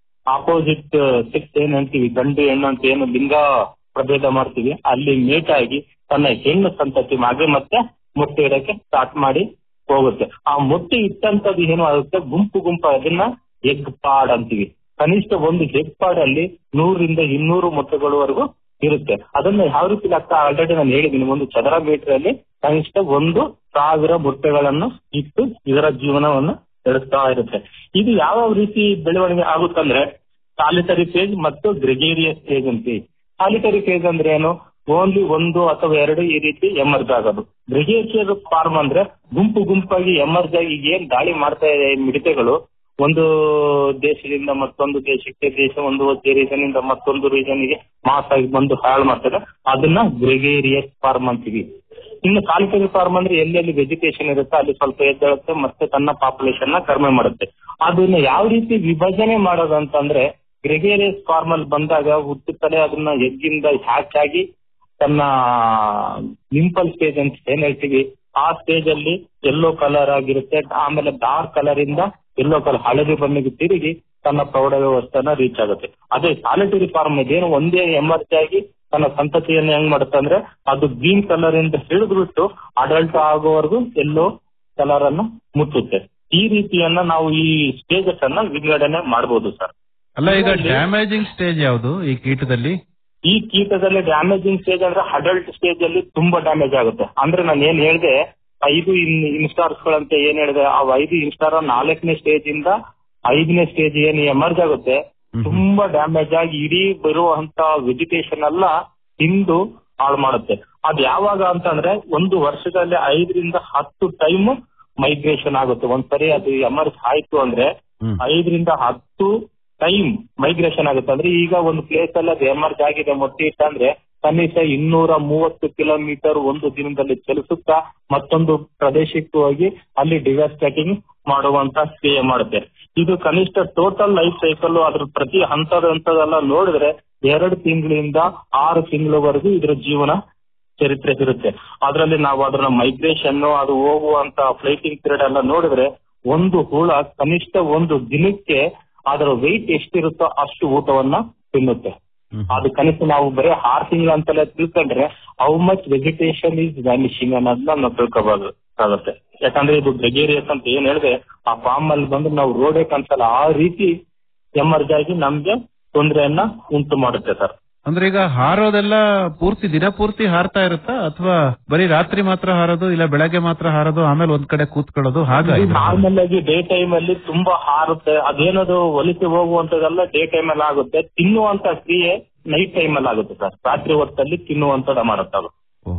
ಆಪೋಸಿಟ್ ಸೆಕ್ಸ್ ಏನ್ ಹೇಳ್ತೀವಿ ಗಂಡು ಹೆಣ್ಣು ಅಂತ ಏನು ಲಿಂಗ ಪ್ರಭೇದ ಮಾಡ್ತೀವಿ ಅಲ್ಲಿ ಮೇಟ್ ಆಗಿ ತನ್ನ ಹೆಣ್ಣು ಸಂತತಿ ಹಾಗೆ ಮತ್ತೆ ಮೊಟ್ಟೆ ಇಡಕ್ಕೆ ಸ್ಟಾರ್ಟ್ ಮಾಡಿ ಹೋಗುತ್ತೆ ಆ ಮೊಟ್ಟೆ ಇಟ್ಟಂತದ್ದು ಏನು ಆಗುತ್ತೆ ಗುಂಪು ಗುಂಪು ಅದನ್ನ ಎಗ್ ಪಾಡ್ ಅಂತೀವಿ ಕನಿಷ್ಠ ಒಂದು ಎಗ್ ಪಾಡ್ ಅಲ್ಲಿ ನೂರಿಂದ ಇನ್ನೂರು ಮೊಟ್ಟೆಗಳವರೆಗೂ ಇರುತ್ತೆ ಅದನ್ನ ಯಾವ ರೀತಿ ಲೆಕ್ಕ ಆಲ್ರೆಡಿ ನಾನು ಹೇಳಿದ್ದೀನಿ ಒಂದು ಚದರ ಮೀಟರ್ ಅಲ್ಲಿ ಕನಿಷ್ಠ ಒಂದು ಸಾವಿರ ಮೊಟ್ಟೆಗಳನ್ನು ಇಟ್ಟು ಇದರ ಜೀವನವನ್ನು ನಡೆಸ್ತಾ ಇರುತ್ತೆ ಇದು ಯಾವ ರೀತಿ ಬೆಳವಣಿಗೆ ಆಗುತ್ತಂದ್ರೆ ಸಾಲಿಟರಿ ಫೇಜ್ ಮತ್ತು ಗ್ರೆಗೇರಿಯಸ್ ಫೇಜ್ ಅಂತೀವಿ ಸಾಲಿಟರಿ ಫೇಜ್ ಅಂದ್ರೆ ಏನು ಓನ್ಲಿ ಒಂದು ಅಥವಾ ಎರಡು ಈ ರೀತಿ ಎಮರ್ಜ್ ಆಗೋದು ಗ್ರೆಗೇರಿಯಸ್ ಫಾರ್ಮ್ ಅಂದ್ರೆ ಗುಂಪು ಗುಂಪಾಗಿ ಎಮರ್ಜ್ ಆಗಿ ಏನ್ ದಾಳಿ ಮಾಡ್ತಾ ಇದೆ ಈ ಮಿಡತೆಗಳು ಒಂದು ದೇಶದಿಂದ ಮತ್ತೊಂದು ದೇಶಕ್ಕೆ ದೇಶ ಒಂದು ರೀಜನ್ ಇಂದ ಮತ್ತೊಂದು ರೀಜನ್ ಗೆ ಮಾಸ್ ಆಗಿ ಬಂದು ಹಾಳು ಮಾಡ್ತಾರೆ ಅದನ್ನ ಗ್ರೆಗೇರಿಯಸ್ ಫಾರ್ಮ್ ಅಂತೀವಿ ಇನ್ನು ಸಾಲಿಟರಿ ಫಾರ್ಮ್ ಅಂದ್ರೆ ಎಲ್ಲೆಲ್ಲಿ ವೆಜಿಟೇಷನ್ ಇರುತ್ತೆ ಅಲ್ಲಿ ಸ್ವಲ್ಪ ಎದ್ದೇಳುತ್ತೆ ಮತ್ತೆ ತನ್ನ ಪಾಪ್ಯುಲೇಷನ್ ನ ಕಡಿಮೆ ಮಾಡುತ್ತೆ ಅದನ್ನ ಯಾವ ರೀತಿ ವಿಭಜನೆ ಮಾಡೋದು ಅಂತಂದ್ರೆ ಗ್ರೆಗೇರಿಯಸ್ ಫಾರ್ಮ್ ಅಲ್ಲಿ ಬಂದಾಗ ಹುಟ್ಟುತ್ತಲೇ ಅದನ್ನ ಎಗ್ಗಿಂದ ಹ್ಯಾಚ್ ಆಗಿ ತನ್ನ ನಿಂಪಲ್ ಸ್ಟೇಜ್ ಅಂತ ಏನ್ ಹೇಳ್ತೀವಿ ಆ ಸ್ಟೇಜ್ ಅಲ್ಲಿ ಯೆಲ್ಲೋ ಕಲರ್ ಆಗಿರುತ್ತೆ ಆಮೇಲೆ ಡಾರ್ಕ್ ಕಲರ್ ಇಂದ ಯೆಲ್ಲೋ ಕಲರ್ ಹಳದಿ ಬಣ್ಣಿಗೆ ತಿರುಗಿ ತನ್ನ ಪ್ರೌಢ ವ್ಯವಸ್ಥೆನ ರೀಚ್ ಆಗುತ್ತೆ ಅದೇ ಸಾಲಿಟರಿ ಫಾರ್ಮ್ ಇದೇನು ಒಂದೇ ಎಮರ್ಜ್ ಆಗಿ ತನ್ನ ಸಂತತಿಯನ್ನು ಹೆಂಗ್ ಮಾಡುತ್ತೆ ಅಂದ್ರೆ ಅದು ಗ್ರೀನ್ ಕಲರ್ ಇಂದ ಹಿಡಿದ್ಬಿಟ್ಟು ಅಡಲ್ಟ್ ಆಗೋವರೆಗೂ ಎಲ್ಲೋ ಕಲರ್ ಅನ್ನ ಮುಟ್ಟುತ್ತೆ ಈ ರೀತಿಯನ್ನ ನಾವು ಈ ಸ್ಟೇಜಸ್ ಅನ್ನ ವಿಂಗಡಣೆ ಮಾಡಬಹುದು ಸರ್ ಅಲ್ಲ ಈಗ ಡ್ಯಾಮೇಜಿಂಗ್ ಸ್ಟೇಜ್ ಯಾವುದು ಈ ಕೀಟದಲ್ಲಿ ಈ ಕೀಟದಲ್ಲಿ ಡ್ಯಾಮೇಜಿಂಗ್ ಸ್ಟೇಜ್ ಅಂದ್ರೆ ಅಡಲ್ಟ್ ಸ್ಟೇಜ್ ಅಲ್ಲಿ ತುಂಬಾ ಡ್ಯಾಮೇಜ್ ಆಗುತ್ತೆ ಅಂದ್ರೆ ನಾನು ಏನ್ ಹೇಳ್ದೆ ಐದು ಇನ್ ಇನ್ಸ್ಟಾರ್ಸ್ ಗಳಂತ ಏನ್ ಹೇಳಿದೆ ಆ ಐದು ಇನ್ಸ್ಟಾರ್ ನಾಲ್ಕನೇ ಸ್ಟೇಜ್ ಇಂದ ಐದನೇ ಸ್ಟೇಜ್ ಏನ್ ಎಮರ್ಜ್ ಆಗುತ್ತೆ ತುಂಬಾ ಡ್ಯಾಮೇಜ್ ಆಗಿ ಇಡೀ ಬರುವಂತ ವೆಜಿಟೇಷನ್ ಎಲ್ಲ ತಿಂದು ಹಾಳು ಮಾಡುತ್ತೆ ಅದ್ ಯಾವಾಗ ಅಂತಂದ್ರೆ ಒಂದು ವರ್ಷದಲ್ಲಿ ಐದರಿಂದ ಹತ್ತು ಟೈಮ್ ಮೈಗ್ರೇಷನ್ ಆಗುತ್ತೆ ಒಂದ್ಸರಿ ಅದು ಎಮರ್ಜ್ ಆಯ್ತು ಅಂದ್ರೆ ಐದರಿಂದ ಹತ್ತು ಟೈಮ್ ಮೈಗ್ರೇಷನ್ ಆಗುತ್ತೆ ಅಂದ್ರೆ ಈಗ ಒಂದು ಪ್ಲೇಸ್ ಅಲ್ಲಿ ಅದು ಎಮರ್ಜ್ ಆಗಿದೆ ಮೊಟ್ಟೆ ಇಟ್ಟಂದ್ರೆ ಕನಿಷ್ಠ ಇನ್ನೂರ ಮೂವತ್ತು ಕಿಲೋಮೀಟರ್ ಒಂದು ದಿನದಲ್ಲಿ ಚಲಿಸುತ್ತಾ ಮತ್ತೊಂದು ಪ್ರದೇಶಕ್ಕೆ ಹೋಗಿ ಅಲ್ಲಿ ಡಿವಾಸ್ಟೇಟಿಂಗ್ ಮಾಡುವಂತ ಕ್ರಿಯೆ ಮಾಡುತ್ತೆ ಇದು ಕನಿಷ್ಠ ಟೋಟಲ್ ಲೈಫ್ ಸೈಕಲ್ ಅದ್ರ ಪ್ರತಿ ಹಂತದ ಹಂತದೆಲ್ಲ ನೋಡಿದ್ರೆ ಎರಡು ತಿಂಗಳಿಂದ ಆರು ತಿಂಗಳವರೆಗೂ ಇದರ ಜೀವನ ಚರಿತ್ರೆ ಇರುತ್ತೆ ಅದರಲ್ಲಿ ನಾವು ಅದರ ಮೈಗ್ರೇಷನ್ ಅದು ಹೋಗುವಂತ ಫ್ಲೈಟಿಂಗ್ ಪೀರಿಯಡ್ ಎಲ್ಲ ನೋಡಿದ್ರೆ ಒಂದು ಹುಳ ಕನಿಷ್ಠ ಒಂದು ದಿನಕ್ಕೆ ಅದರ ವೆಯ್ಟ್ ಎಷ್ಟಿರುತ್ತೋ ಅಷ್ಟು ಊಟವನ್ನ ತಿನ್ನುತ್ತೆ ಅದು ಕನಿಷ್ಠ ನಾವು ಬರೀ ಆರು ತಿಂಗಳು ಅಂತೆಲ್ಲ ತಿಳ್ಕೊಂಡ್ರೆ how much vegetation is vanishing ಅನ್ನೋದನ್ನ ನಾವು ತಿಳ್ಕೋಬಹುದು ಆಗುತ್ತೆ ಯಾಕಂದ್ರೆ ಇದು ಗ್ರೆಗೇರಿಯಸ್ ಅಂತ ಏನ್ ಹೇಳಿದೆ ಆ ಫಾರ್ಮ್ ಅಲ್ಲಿ ಬಂದು ನಾವು ರೋಡೇ ಕಾಣಿಸಲ್ಲ ಆ ರೀತಿ ಎಮರ್ಜ್ ಆಗಿ ನಮ್ಗೆ ತೊಂದರೆಯನ್ನ ಉಂಟು ಮಾಡುತ್ತೆ ಸರ್ ಅಂದ್ರೆ ಈಗ ಹಾರೋದೆಲ್ಲ ಪೂರ್ತಿ ದಿನ ಪೂರ್ತಿ ಹಾರ್ತಾ ಇರುತ್ತಾ ಅಥವಾ ಬರೀ ರಾತ್ರಿ ಮಾತ್ರ ಹಾರೋದು ಇಲ್ಲ ಬೆಳಗ್ಗೆ ಮಾತ್ರ ಹಾರೋದು ಆಮೇಲೆ ಒಂದ್ ಕಡೆ ಕೂತ್ಕೊಳ್ಳೋದು ಹಾಗ ನಾರ್ಮಲ್ ಆಗಿ ಡೇ ಟೈಮ್ ಅಲ್ಲಿ ತುಂಬಾ ಹಾರುತ್ತೆ ಅದೇನದು ಒಲಿಸಿ ಹೋಗುವಂತದೆಲ್ಲ ಡೇ ಟೈಮ್ ಅಲ್ಲಿ ಆಗುತ್ತೆ ತಿನ್ನುವಂತ ಕ್ರಿಯೆ ನೈಟ್ ಟೈಮ್ ಅಲ್ಲಿ ಆಗುತ್ತೆ ಸರ್ ರಾತ್ರಿ ಹೊತ್ತಲ್ಲಿ ತಿನ್ನುವಂತದ ಮಾಡುತ್ತೆ ಅದು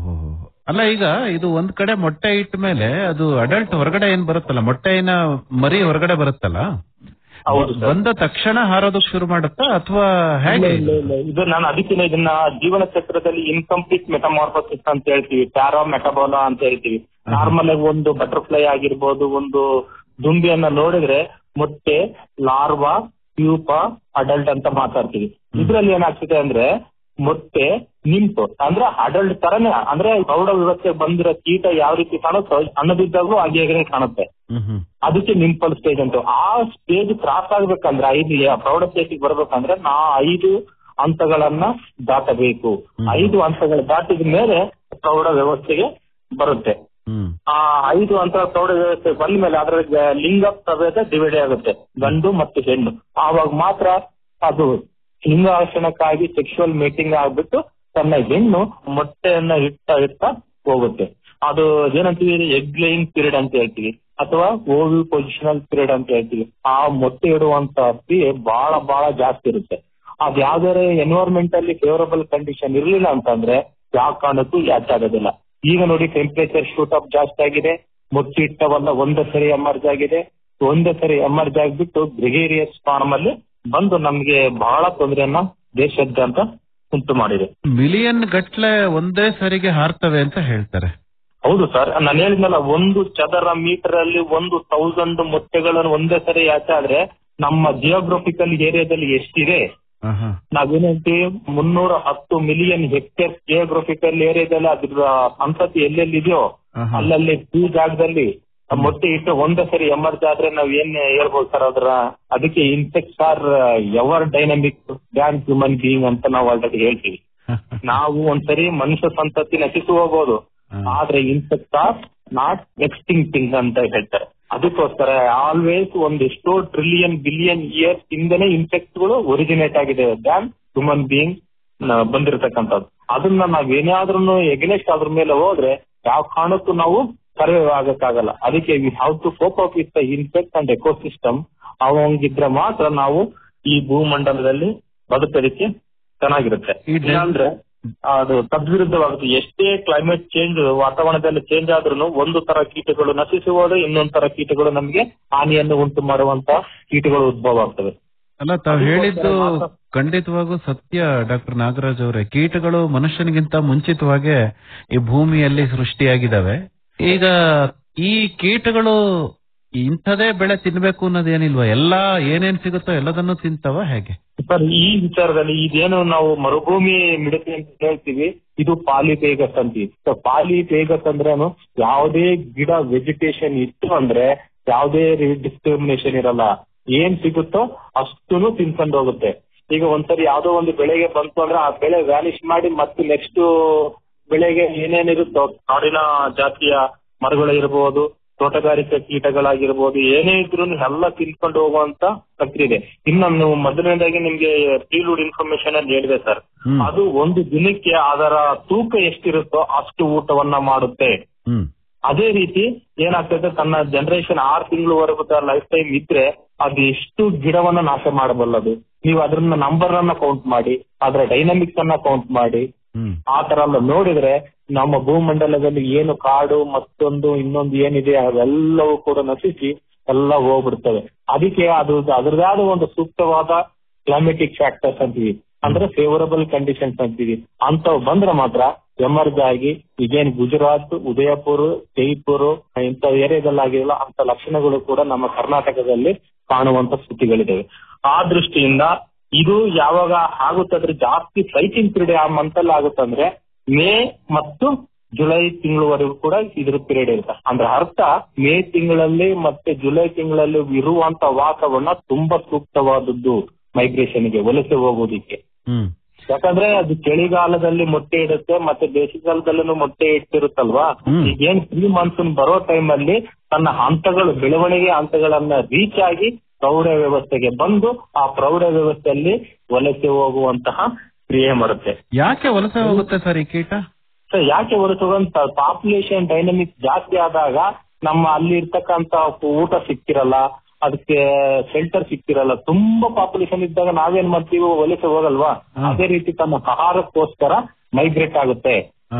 ಅಲ್ಲ ಈಗ ಇದು ಒಂದ್ ಕಡೆ ಮೊಟ್ಟೆ ಇಟ್ಟ ಮೇಲೆ ಅದು ಅಡಲ್ಟ್ ಹೊರಗಡೆ ಏನ್ ಬರುತ್ತಲ್ಲ ಮೊಟ್ಟೆನ ಮರಿ ಹೊರಗಡೆ ಬರುತ್ತಲ್ಲ ಹೌದು ಸರ್ ಬಂದ ತಕ್ಷಣ ಹಾರೋದಕ್ ಶುರು ಮಾಡುತ್ತಾ ಅಥವಾ ಇಲ್ಲ, ಹೇಗೆ ಇಲ್ಲ, ಇಲ್ಲ. ಇದು ನಾನು ಅದಕ್ಕೆ ಇದನ್ನ ಜೀವನ ಚಕ್ರದಲ್ಲಿ ಇನ್ಕಂಪ್ಲೀಟ್ ಮೆಟಮಾರ್ಫೋಸಿಸ್ ಅಂತ ಹೇಳ್ತೀವಿ ಪ್ಯಾರಾ ಮೆಟಬೋಲಾ ಅಂತ ಹೇಳ್ತೀವಿ ನಾರ್ಮಲ್ ಆಗಿ ಒಂದು ಬಟರ್ಫ್ಲೈ ಆಗಿರ್ಬೋದು ಒಂದು ದುಂಬಿಯನ್ನ ನೋಡಿದ್ರೆ ಮೊಟ್ಟೆ ಲಾರ್ವಾ ಪ್ಯೂಪ ಅಡಲ್ಟ್ ಅಂತ ಮಾತಾಡ್ತೀವಿ ಇದ್ರಲ್ಲಿ ಏನಾಗ್ತಿದೆ ಅಂದ್ರೆ ಮೊಟ್ಟೆ ನಿಂಪು ಅಂದ್ರೆ ಅಡಲ್ಟ್ ತರನೇ ಅಂದ್ರೆ ಪ್ರೌಢ ವ್ಯವಸ್ಥೆಗೆ ಬಂದಿರೋ ಕೀಟ ಯಾವ ರೀತಿ ಕಾಣುತ್ತೋ ಅನ್ನದಿದ್ದಾಗೂ ಹಾಗೆ ಹಾಗೆ ಕಾಣುತ್ತೆ ಅದಕ್ಕೆ ನಿಂಪಲ್ ಸ್ಟೇಜ್ ಅಂತ ಆ ಸ್ಟೇಜ್ ಕ್ರಾಸ್ ಆಗ್ಬೇಕಂದ್ರೆ ಐದು ಪ್ರೌಢ ಸ್ಟೇಜಿಗೆ ಬರ್ಬೇಕಂದ್ರೆ ನಾ ಐದು ಹಂತಗಳನ್ನ ದಾಟಬೇಕು ಐದು ಹಂತಗಳ ದಾಟಿದ ಮೇಲೆ ಪ್ರೌಢ ವ್ಯವಸ್ಥೆಗೆ ಬರುತ್ತೆ ಆ ಐದು ಹಂತ ಪ್ರೌಢ ವ್ಯವಸ್ಥೆ ಬಂದ ಮೇಲೆ ಅದರ ಗ- ಲಿಂಗ ಪ್ರಭೇದ ಡಿವೈಡ್ ಆಗುತ್ತೆ ಗಂಡು ಮತ್ತು ಹೆಣ್ಣು ಆವಾಗ ಮಾತ್ರ ಅದು ಲಿಂಗಾಶನಕ್ಕಾಗಿ ಸೆಕ್ಷುವಲ್ ಮೀಟಿಂಗ್ ಆಗ್ಬಿಟ್ಟು ತನ್ನ ಹೆಣ್ಣು ಮೊಟ್ಟೆಯನ್ನ ಇಡ್ತಾ ಇಡ್ತಾ ಹೋಗುತ್ತೆ ಅದು ಏನಂತೀವಿ ಎಗ್ ಲೈನ್ ಪೀರಿಯಡ್ ಅಂತ ಹೇಳ್ತೀವಿ ಅಥವಾ ಓವಿ ಪೊಸಿಷನಲ್ ಪೀರಿಯಡ್ ಅಂತ ಹೇಳ್ತೀವಿ ಆ ಮೊಟ್ಟೆ ಇಡುವಂತ ಕ್ರಿಯೆ ಬಹಳ ಬಹಳ ಜಾಸ್ತಿ ಇರುತ್ತೆ ಅದ್ ಯಾವ್ದಾರೆ ಎನ್ವೈರ್ಮೆಂಟ್ ಅಲ್ಲಿ ಫೇವರಬಲ್ ಕಂಡೀಷನ್ ಇರ್ಲಿಲ್ಲ ಅಂತಂದ್ರೆ ಯಾವ ಕಾರಣಕ್ಕೂ ಯಾಚ್ ಆಗೋದಿಲ್ಲ ಈಗ ನೋಡಿ ಟೆಂಪರೇಚರ್ ಶೂಟ್ ಅಪ್ ಜಾಸ್ತಿ ಆಗಿದೆ ಮೊಟ್ಟೆ ಇಟ್ಟವಲ್ಲ ಒಂದೇ ಸರಿ ಎಮರ್ಜ್ ಆಗಿದೆ ಒಂದೇ ಸರಿ ಎಮರ್ಜ್ ಆಗ್ಬಿಟ್ಟು ಗ್ರೆಗೇರಿಯಸ್ ಫಾರ್ಮ್ ಅಲ್ಲಿ ಬಂದು ನಮ್ಗೆ ಬಹಳ ತೊಂದರೆಯನ್ನ ದೇಶಾದ್ಯಂತ ಉಂಟು ಮಾಡಿದೆ ಮಿಲಿಯನ್ ಗಟ್ಲೆ ಒಂದೇ ಸರಿಗೆ ಹಾರ್ತವೆ ಅಂತ ಹೇಳ್ತಾರೆ ಹೌದು ಸರ್ ನಾನು ಹೇಳಿದ್ನಲ್ಲ ಒಂದು ಚದರ ಮೀಟರ್ ಅಲ್ಲಿ ಒಂದು ತೌಸಂಡ್ ಮೊಟ್ಟೆಗಳನ್ನು ಒಂದೇ ಸರಿ ಆದ್ರೆ ನಮ್ಮ ಜಿಯೋಗ್ರಫಿಕಲ್ ಏರಿಯಾದಲ್ಲಿ ಎಷ್ಟಿದೆ ನಾವೇನ್ ಹೇಳ್ತೀವಿ ಮುನ್ನೂರ ಹತ್ತು ಮಿಲಿಯನ್ ಹೆಕ್ಟೇರ್ ಜಿಯೋಗ್ರಫಿಕಲ್ ಏರಿಯಾದಲ್ಲಿ ಅದ್ರ ಸಂತತಿ ಎಲ್ಲೆಲ್ಲಿ ಇದೆಯೋ ಅಲ್ಲಲ್ಲಿ ಈ ಜಾಗದಲ್ಲಿ ಆ ಮೊಟ್ಟೆ ಇಟ್ಟು ಒಂದೇ ಸರಿ ಎಮರ್ಜ್ ಆದ್ರೆ ನಾವ್ ಏನ್ ಹೇಳ್ಬೋದು ಸರ್ ಅದ್ರ ಅದಕ್ಕೆ insects are ever dynamic than human being ಅಂತ ನಾವು ಆಲ್ರೆಡಿ ಹೇಳ್ತೀವಿ ನಾವು ಒಂದ್ಸರಿ ಮನುಷ್ಯ ಸಂತತಿ ನಶಿಸಿ ಹೋಗ್ಬೋದು ಆದ್ರೆ ಇನ್ಸೆಕ್ಟ್ ಆರ್ ನಾಟ್ ಎಕ್ಸ್ಟಿಂಕ್ಟಿಂಗ್ ಅಂತ ಹೇಳ್ತಾರೆ ಅದಕ್ಕೋಸ್ಕರ ಆಲ್ವೇಸ್ ಒಂದೆಷ್ಟೋ ಟ್ರಿಲಿಯನ್ ಬಿಲಿಯನ್ ಇಯರ್ಸ್ ಹಿಂದೆನೆ ಇನ್ಸೆಕ್ಟ್ಗಳು ಒರಿಜಿನೇಟ್ ಆಗಿದೆ ದ್ಯಾನ್ ಹ್ಯೂಮನ್ ಬೀಯಿಂಗ್ ಬಂದಿರತಕ್ಕಂಥದ್ದು ಅದನ್ನ ನಾವ್ ಏನಾದ್ರೂ ಎಗ್ನೆಸ್ಟ್ ಅದ್ರ ಮೇಲೆ ಹೋದ್ರೆ ಯಾವ ಕಾರಣಕ್ಕೂ ನಾವು ಸರ್ವೈವ್ ಆಗಕ್ಕಾಗಲ್ಲ ಅದಕ್ಕೆ we have to folk up with the insect and ecosystem ಅವಂಗಿದ್ರೆ ಮಾತ್ರ ನಾವು ಈ ಭೂಮಂಡಲದಲ್ಲಿ ಬದುಕೋದಕ್ಕೆ ಚೆನ್ನಾಗಿರುತ್ತೆ ಇಲ್ಲಾಂದ್ರೆ ಅದು ತದ್ವಿರುದ್ಧವಾಗುತ್ತೆ ಎಷ್ಟೇ ಕ್ಲೈಮೇಟ್ ಚೇಂಜ್ ವಾತಾವರಣದಲ್ಲಿ ಚೇಂಜ್ ಆದ್ರೂ ಒಂದು ತರ ಕೀಟಗಳು ನಶಿಸಿ ಹೋದ್ರೆ ಇನ್ನೊಂದ್ ತರ ಕೀಟಗಳು ನಮ್ಗೆ ಹಾನಿಯನ್ನು ಉಂಟು ಮಾಡುವಂತ ಕೀಟಗಳು ಉದ್ಭವ ಆಗ್ತವೆ ಅಲ್ಲ ತಾವ್ ಹೇಳಿದ್ದು ಖಂಡಿತವಾಗೂ ಸತ್ಯ ಡಾಕ್ಟರ್ ನಾಗರಾಜ್ ಅವರೇ ಕೀಟಗಳು ಮನುಷ್ಯನಿಗಿಂತ ಮುಂಚಿತವಾಗೇ ಈ ಭೂಮಿಯಲ್ಲಿ ಸೃಷ್ಟಿಯಾಗಿದ್ದಾವೆ ಈಗ ಈ ಕೀಟಗಳು ಇಂಥದೇ ಬೆಳೆ ತಿನ್ಬೇಕು ಅನ್ನೋದೇನಿಲ್ವಾ ಎಲ್ಲಾ ಏನೇನ್ ಸಿಗುತ್ತೋ ಎಲ್ಲದನ್ನು ತಿಂತವ ಹೇಗೆ ಸರ್ ಈ ವಿಚಾರದಲ್ಲಿ ಇದೇನು ನಾವು ಮರುಭೂಮಿ ಮಿಡತೆ ಅಂತ ಹೇಳ್ತೀವಿ ಇದು ಪಾಲಿಪೇಗಸ್ ಅಂತೀವಿ ಸೊ ಪಾಲಿಪೇಗಸ್ ಅಂದ್ರೇನು ಯಾವುದೇ ಗಿಡ ವೆಜಿಟೇಷನ್ ಇತ್ತು ಅಂದ್ರೆ ಯಾವುದೇ ಡಿಸ್ಕ್ರಿಮಿನೇಷನ್ ಇರಲ್ಲ ಏನ್ ಸಿಗುತ್ತೋ ಅಷ್ಟನ್ನು ತಿನ್ಕೊಂಡು ಹೋಗುತ್ತೆ ಈಗ ಒಂದ್ಸರಿ ಯಾವ್ದೋ ಒಂದು ಬೆಳೆಗೆ ಬಂತು ಅಂದ್ರೆ ಆ ಬೆಳೆ ವ್ಯಾನಿಶ್ ಮಾಡಿ ಮತ್ತೆ ನೆಕ್ಸ್ಟ್ ಬೆಳೆಗೆ ಏನೇನಿರುತ್ತೋ ಕಾಡಿನ ಜಾತಿಯ ಮರಗಳು ಇರಬಹುದು ತೋಟಗಾರಿಕೆ ಕೀಟಗಳಾಗಿರ್ಬೋದು ಏನೇ ಇದ್ರು ಎಲ್ಲ ತಿನ್ಕೊಂಡು ಹೋಗುವಂತ ಪ್ರಕ್ರಿಯೆ ಇದೆ ಇನ್ನು ನೀವು ಮೊದಲನೇದಾಗಿ ನಿಮ್ಗೆ ಫೀಲ್ಡ್ ಇನ್ಫಾರ್ಮೇಶನ್ ಅಂತ ಹೇಳಿದೆ ಸರ್ ಅದು ಒಂದು ದಿನಕ್ಕೆ ಅದರ ತೂಕ ಎಷ್ಟಿರುತ್ತೋ ಅಷ್ಟು ಊಟವನ್ನ ಮಾಡುತ್ತೆ ಅದೇ ರೀತಿ ಏನಾಗ್ತದೆ ತನ್ನ ಜನರೇಷನ್ ಆರು ತಿಂಗಳವರೆಗೂ ಲೈಫ್ ಟೈಮ್ ಇದ್ರೆ ಅದು ಎಷ್ಟು ಗಿಡವನ್ನ ನಾಶ ಮಾಡಬಲ್ಲದು ನೀವು ಅದನ್ನ ನಂಬರ್ ಅನ್ನ ಕೌಂಟ್ ಮಾಡಿ ಅದರ ಡೈನಮಿಕ್ಸ್ ಅನ್ನ ಕೌಂಟ್ ಮಾಡಿ ಆ ತರ ಎಲ್ಲ ನೋಡಿದ್ರೆ ನಮ್ಮ ಭೂಮಂಡಲದಲ್ಲಿ ಏನು ಕಾಡು ಮತ್ತೊಂದು ಇನ್ನೊಂದು ಏನಿದೆ ಅವೆಲ್ಲವೂ ಕೂಡ ನಶಿಸಿ ಎಲ್ಲ ಹೋಗ್ಬಿಡ್ತವೆ ಅದಕ್ಕೆ ಅದು ಅದರದೇ ಆದ ಒಂದು ಸೂಕ್ತವಾದ ಕ್ಲೈಮೆಟಿಕ್ ಫ್ಯಾಕ್ಟರ್ಸ್ ಅಂತೀವಿ ಅಂದ್ರೆ ಫೇವರಬಲ್ ಕಂಡೀಷನ್ಸ್ ಅಂತೀವಿ ಅಂತವ್ ಬಂದ್ರೆ ಮಾತ್ರ ಎಮರ್ಜ್ ಆಗಿ ಈಗೇನ್ ಗುಜರಾತ್ ಉದಯಪುರ್ ಜೈಪುರ್ ಇಂಥ ಏರಿಯಾದಲ್ಲಾಗಿರಲ್ಲ ಅಂತ ಲಕ್ಷಣಗಳು ಕೂಡ ನಮ್ಮ ಕರ್ನಾಟಕದಲ್ಲಿ ಕಾಣುವಂತ ಸ್ಥಿತಿಗಳಿದಾವೆ ಆ ದೃಷ್ಟಿಯಿಂದ ಇದು ಯಾವಾಗ ಆಗುತ್ತಂದ್ರೆ ಜಾಸ್ತಿ ಫ್ಲೈಟಿಂಗ್ ಪೀರಿಯಡ್ ಆ ಮಂತ್ ಅಲ್ಲಿ ಆಗುತ್ತಂದ್ರೆ ಮೇ ಮತ್ತು ಜುಲೈ ತಿಂಗಳವರೆಗೂ ಕೂಡ ಇದ್ರ ಪೀರಿಯಡ್ ಇರುತ್ತೆ ಅಂದ್ರೆ ಅರ್ಥ ಮೇ ತಿಂಗಳಲ್ಲಿ ಮತ್ತೆ ಜುಲೈ ತಿಂಗಳಲ್ಲಿ ಇರುವಂತ ವಾತಾವರಣ ತುಂಬಾ ಸೂಕ್ತವಾದದ್ದು ಮೈಗ್ರೇಷನ್ಗೆ ವಲಸೆ ಹೋಗೋದಿಕ್ಕೆ ಯಾಕಂದ್ರೆ ಅದು ಚಳಿಗಾಲದಲ್ಲಿ ಮೊಟ್ಟೆ ಇಡುತ್ತೆ ಮತ್ತೆ ಬೇಸಿಗೆಗಾಲದಲ್ಲೂ ಮೊಟ್ಟೆ ಇಟ್ಟಿರುತ್ತಲ್ವಾ ಈಗ ಏನ್ ಪ್ರೀ ಮಾನ್ಸೂನ್ ಬರೋ ಟೈಮ್ ಅಲ್ಲಿ ತನ್ನ ಹಂತಗಳು ಬೆಳವಣಿಗೆ ಹಂತಗಳನ್ನ ರೀಚ್ ಆಗಿ ಪ್ರೌಢ ವ್ಯವಸ್ಥೆಗೆ ಬಂದು ಆ ಪ್ರೌಢ ವ್ಯವಸ್ಥೆಯಲ್ಲಿ ವಲಸೆ ಹೋಗುವಂತಹ ಕ್ರಿಯೆ ಮಾಡುತ್ತೆ ಯಾಕೆ ವಲಸೆ ಹೋಗುತ್ತೆ ಸರ್ ಈ ಕೀಟ ಸೊ ಯಾಕೆ ಹೊರತುವಂತ ಪಾಪ್ಯುಲೇಷನ್ ಡೈನಮಿಕ್ಸ್ ಜಾಸ್ತಿ ಆದಾಗ ನಮ್ಮ ಅಲ್ಲಿ ಇರ್ತಕ್ಕಂತ ಊಟ ಸಿಕ್ತಿರಲ್ಲ ಅದಕ್ಕೆ ಶೆಲ್ಟರ್ ಸಿಕ್ತಿರಲ್ಲ ತುಂಬಾ ಪಾಪ್ಯುಲೇಷನ್ ಇದ್ದಾಗ ನಾವೇನ್ ಮಾಡ್ತೀವಿ ವಲಸೆ ಹೋಗಲ್ವಾ ಅದೇ ರೀತಿ ತನ್ನ ಆಹಾರಕ್ಕೋಸ್ಕರ ಮೈಗ್ರೇಟ್ ಆಗುತ್ತೆ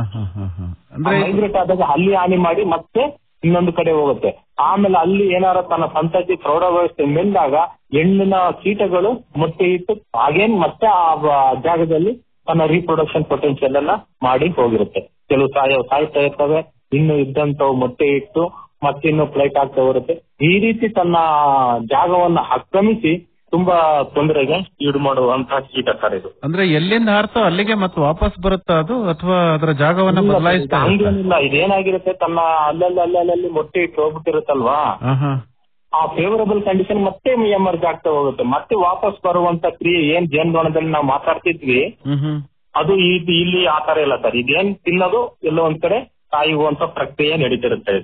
ಮೈಗ್ರೇಟ್ ಆದಾಗ ಅಲ್ಲಿ ಹಾನಿ ಮಾಡಿ ಮತ್ತೆ ಇನ್ನೊಂದು ಕಡೆ ಹೋಗುತ್ತೆ ಆಮೇಲೆ ಅಲ್ಲಿ ಏನಾರ ತನ್ನ ಸಂತತಿ ಪ್ರೌಢ ವ್ಯವಸ್ಥೆ ಮೆಂದಾಗ ಹೆಣ್ಣಿನ ಕೀಟಗಳು ಮೊಟ್ಟೆ ಇಟ್ಟು ಹಾಗೇನ್ ಮತ್ತೆ ಆ ಬ- ಜಾಗದಲ್ಲಿ ತನ್ನ ರೀಪ್ರೊಡಕ್ಷನ್ ಪೊಟೆನ್ಶಿಯಲ್ ಎಲ್ಲ ಮಾಡಿ ಹೋಗಿರುತ್ತೆ ಕೆಲವು ಸಾಯ ಸಾಯ್ತಾ ಇರ್ತವೆ ಇನ್ನು ಇದ್ದಂತವು ಮೊಟ್ಟೆ ಇಟ್ಟು ಮತ್ತಿನ್ನು ಫ್ಲೈಟ್ ಆಗ್ತಾ ಬರುತ್ತೆ ಈ ರೀತಿ ತನ್ನ ಜಾಗವನ್ನ ಆಕ್ರಮಿಸಿ ತುಂಬಾ ತೊಂದರೆಗೆ ಈಡು ಮಾಡುವಂತಹ ಕೀಟ ಸರ್ ಇದು ಅಂದ್ರೆ ಎಲ್ಲಿಂದ ಹಾರ್ತೋ ಅಲ್ಲಿಗೆ ಮತ್ತೆ ವಾಪಸ್ ಬರುತ್ತಾ ಅದು ಅಥವಾ ಅದರ ಜಾಗವನ್ನ ಬದಲಾಯಿಸ್ತಾ ಇರುತ್ತಾ? ಹಂಗೇನಿಲ್ಲ ಇದೇನಾಗಿರುತ್ತೆ ತನ್ನ ಅಲ್ಲಲ್ಲಿ ಅಲ್ಲಲ್ಲಿ ಮೊಟ್ಟೆ ಇಟ್ಟು ಹೋಗ್ಬಿಟ್ಟಿರುತ್ತಲ್ವಾ ಆಹಾ. ಆ ಫೇವರಬಲ್ ಕಂಡೀಷನ್ ಮತ್ತೆ ಎಮರ್ಜ್ ಆಗ್ತಾ ಹೋಗುತ್ತೆ ಮತ್ತೆ ವಾಪಸ್ ಬರುವಂತ ಕ್ರಿಯೆ ಏನ್ ಜೇನುನೊಣದಲ್ಲಿ ನಾವು ಮಾತಾಡ್ತಿದ್ವಿ ಹ್ಮ್ ಹ್ಮ್ ಅದು ಈ- ಇಲ್ಲಿ ಆ ತರ ಇಲ್ಲ ಸರ್ ಇದೇನ್ ತಿನ್ನೋದು ಎಲ್ಲೋ ಒಂದ್ ಕಡೆ ಕಾಯುವಂತ ಪ್ರಕ್ರಿಯೆ ನಡೀತಿರುತ್ತೆ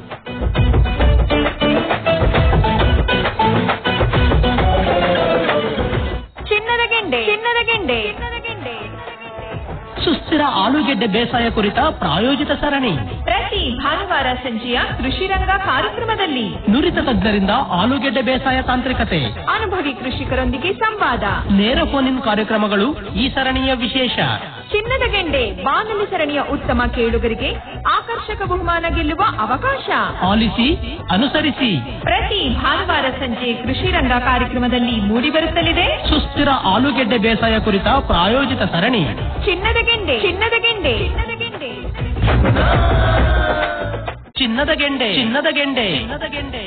ಚಿನ್ನದ ಗೆಂಡೆ ಚಿನ್ನದ ಗೆಂಡೆ ಸುಸ್ಥಿರ ಆಲೂಗೆಡ್ಡೆ ಬೇಸಾಯ ಕುರಿತ ಪ್ರಾಯೋಜಿತ ಸರಣಿ ಪ್ರತಿ ಭಾನುವಾರ ಸಂಜೆಯ ಕೃಷಿ ರಂಗ ಕಾರ್ಯಕ್ರಮದಲ್ಲಿ ನುರಿತ ತಜ್ಞರಿಂದ ಆಲೂಗೆಡ್ಡೆ ಬೇಸಾಯ ತಾಂತ್ರಿಕತೆ ಅನುಭವಿ ಕೃಷಿಕರೊಂದಿಗೆ ಸಂವಾದ ನೇರ ಫೋನ್ ಇನ್ ಕಾರ್ಯಕ್ರಮಗಳು ಈ ಸರಣಿಯ ವಿಶೇಷ ಚಿನ್ನದ ಗೆಂಡೆ ಬಾನುಲಿ ಸರಣಿಯ ಉತ್ತಮ ಕೇಳುಗರಿಗೆ ಆಕರ್ಷಕ ಬಹುಮಾನ ಗೆಲ್ಲುವ ಅವಕಾಶ ಆಲಿಸಿ ಅನುಸರಿಸಿ ಪ್ರತಿ ಭಾನುವಾರ ಸಂಜೆ ಕೃಷಿ ರಂಗ ಕಾರ್ಯಕ್ರಮದಲ್ಲಿ ಮೂಡಿಬರುತ್ತಲಿದೆ ಸುಸ್ಥಿರ ಆಲೂಗೆಡ್ಡೆ ಬೇಸಾಯ ಕುರಿತ ಪ್ರಾಯೋಜಿತ ಸರಣಿ ಚಿನ್ನದ ಗೆಂಡೆ ಚಿನ್ನದ ಗೆಂಡೆ ಚಿನ್ನದ ಗೆಂಡೆ ಚಿನ್ನದ ಗೆಂಡೆ ಚಿನ್ನದ ಗೆಂಡೆ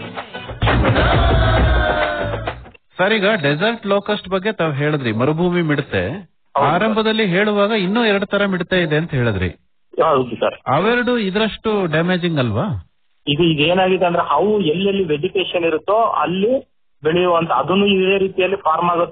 ಸರ್ ಈಗ ಡೆಸರ್ಟ್ ಲೋಕಸ್ಟ್ ಬಗ್ಗೆ ತಾವ್ ಹೇಳಿದ್ರಿ ಮರುಭೂಮಿ ಮಿಡತೆ ಆರಂಭದಲ್ಲಿ ಹೇಳುವಾಗ ಇನ್ನೂ ಎರಡು ತರ ಮಿಡತೆ ಇದೆ ಅಂತ ಹೇಳಿದ್ರಿ ಹೌದು ಸರ್ ಅವೆರಡು ಇದ್ರಷ್ಟು ಡ್ಯಾಮೇಜಿಂಗ್ ಅಲ್ವಾ ಇದು ಇದೇನಾಗಿದೆ ಅಂದ್ರೆ ಅವು ಎಲ್ಲೆಲ್ಲಿ ವೆಜಿಟೇಷನ್ ಇರುತ್ತೋ ಅಲ್ಲಿ ಬೆಳೆಯುವಂತ ಅದನ್ನು ಇದೇ ರೀತಿಯಲ್ಲಿ ಫಾರ್ಮ್ ಆಗುತ್ತೆ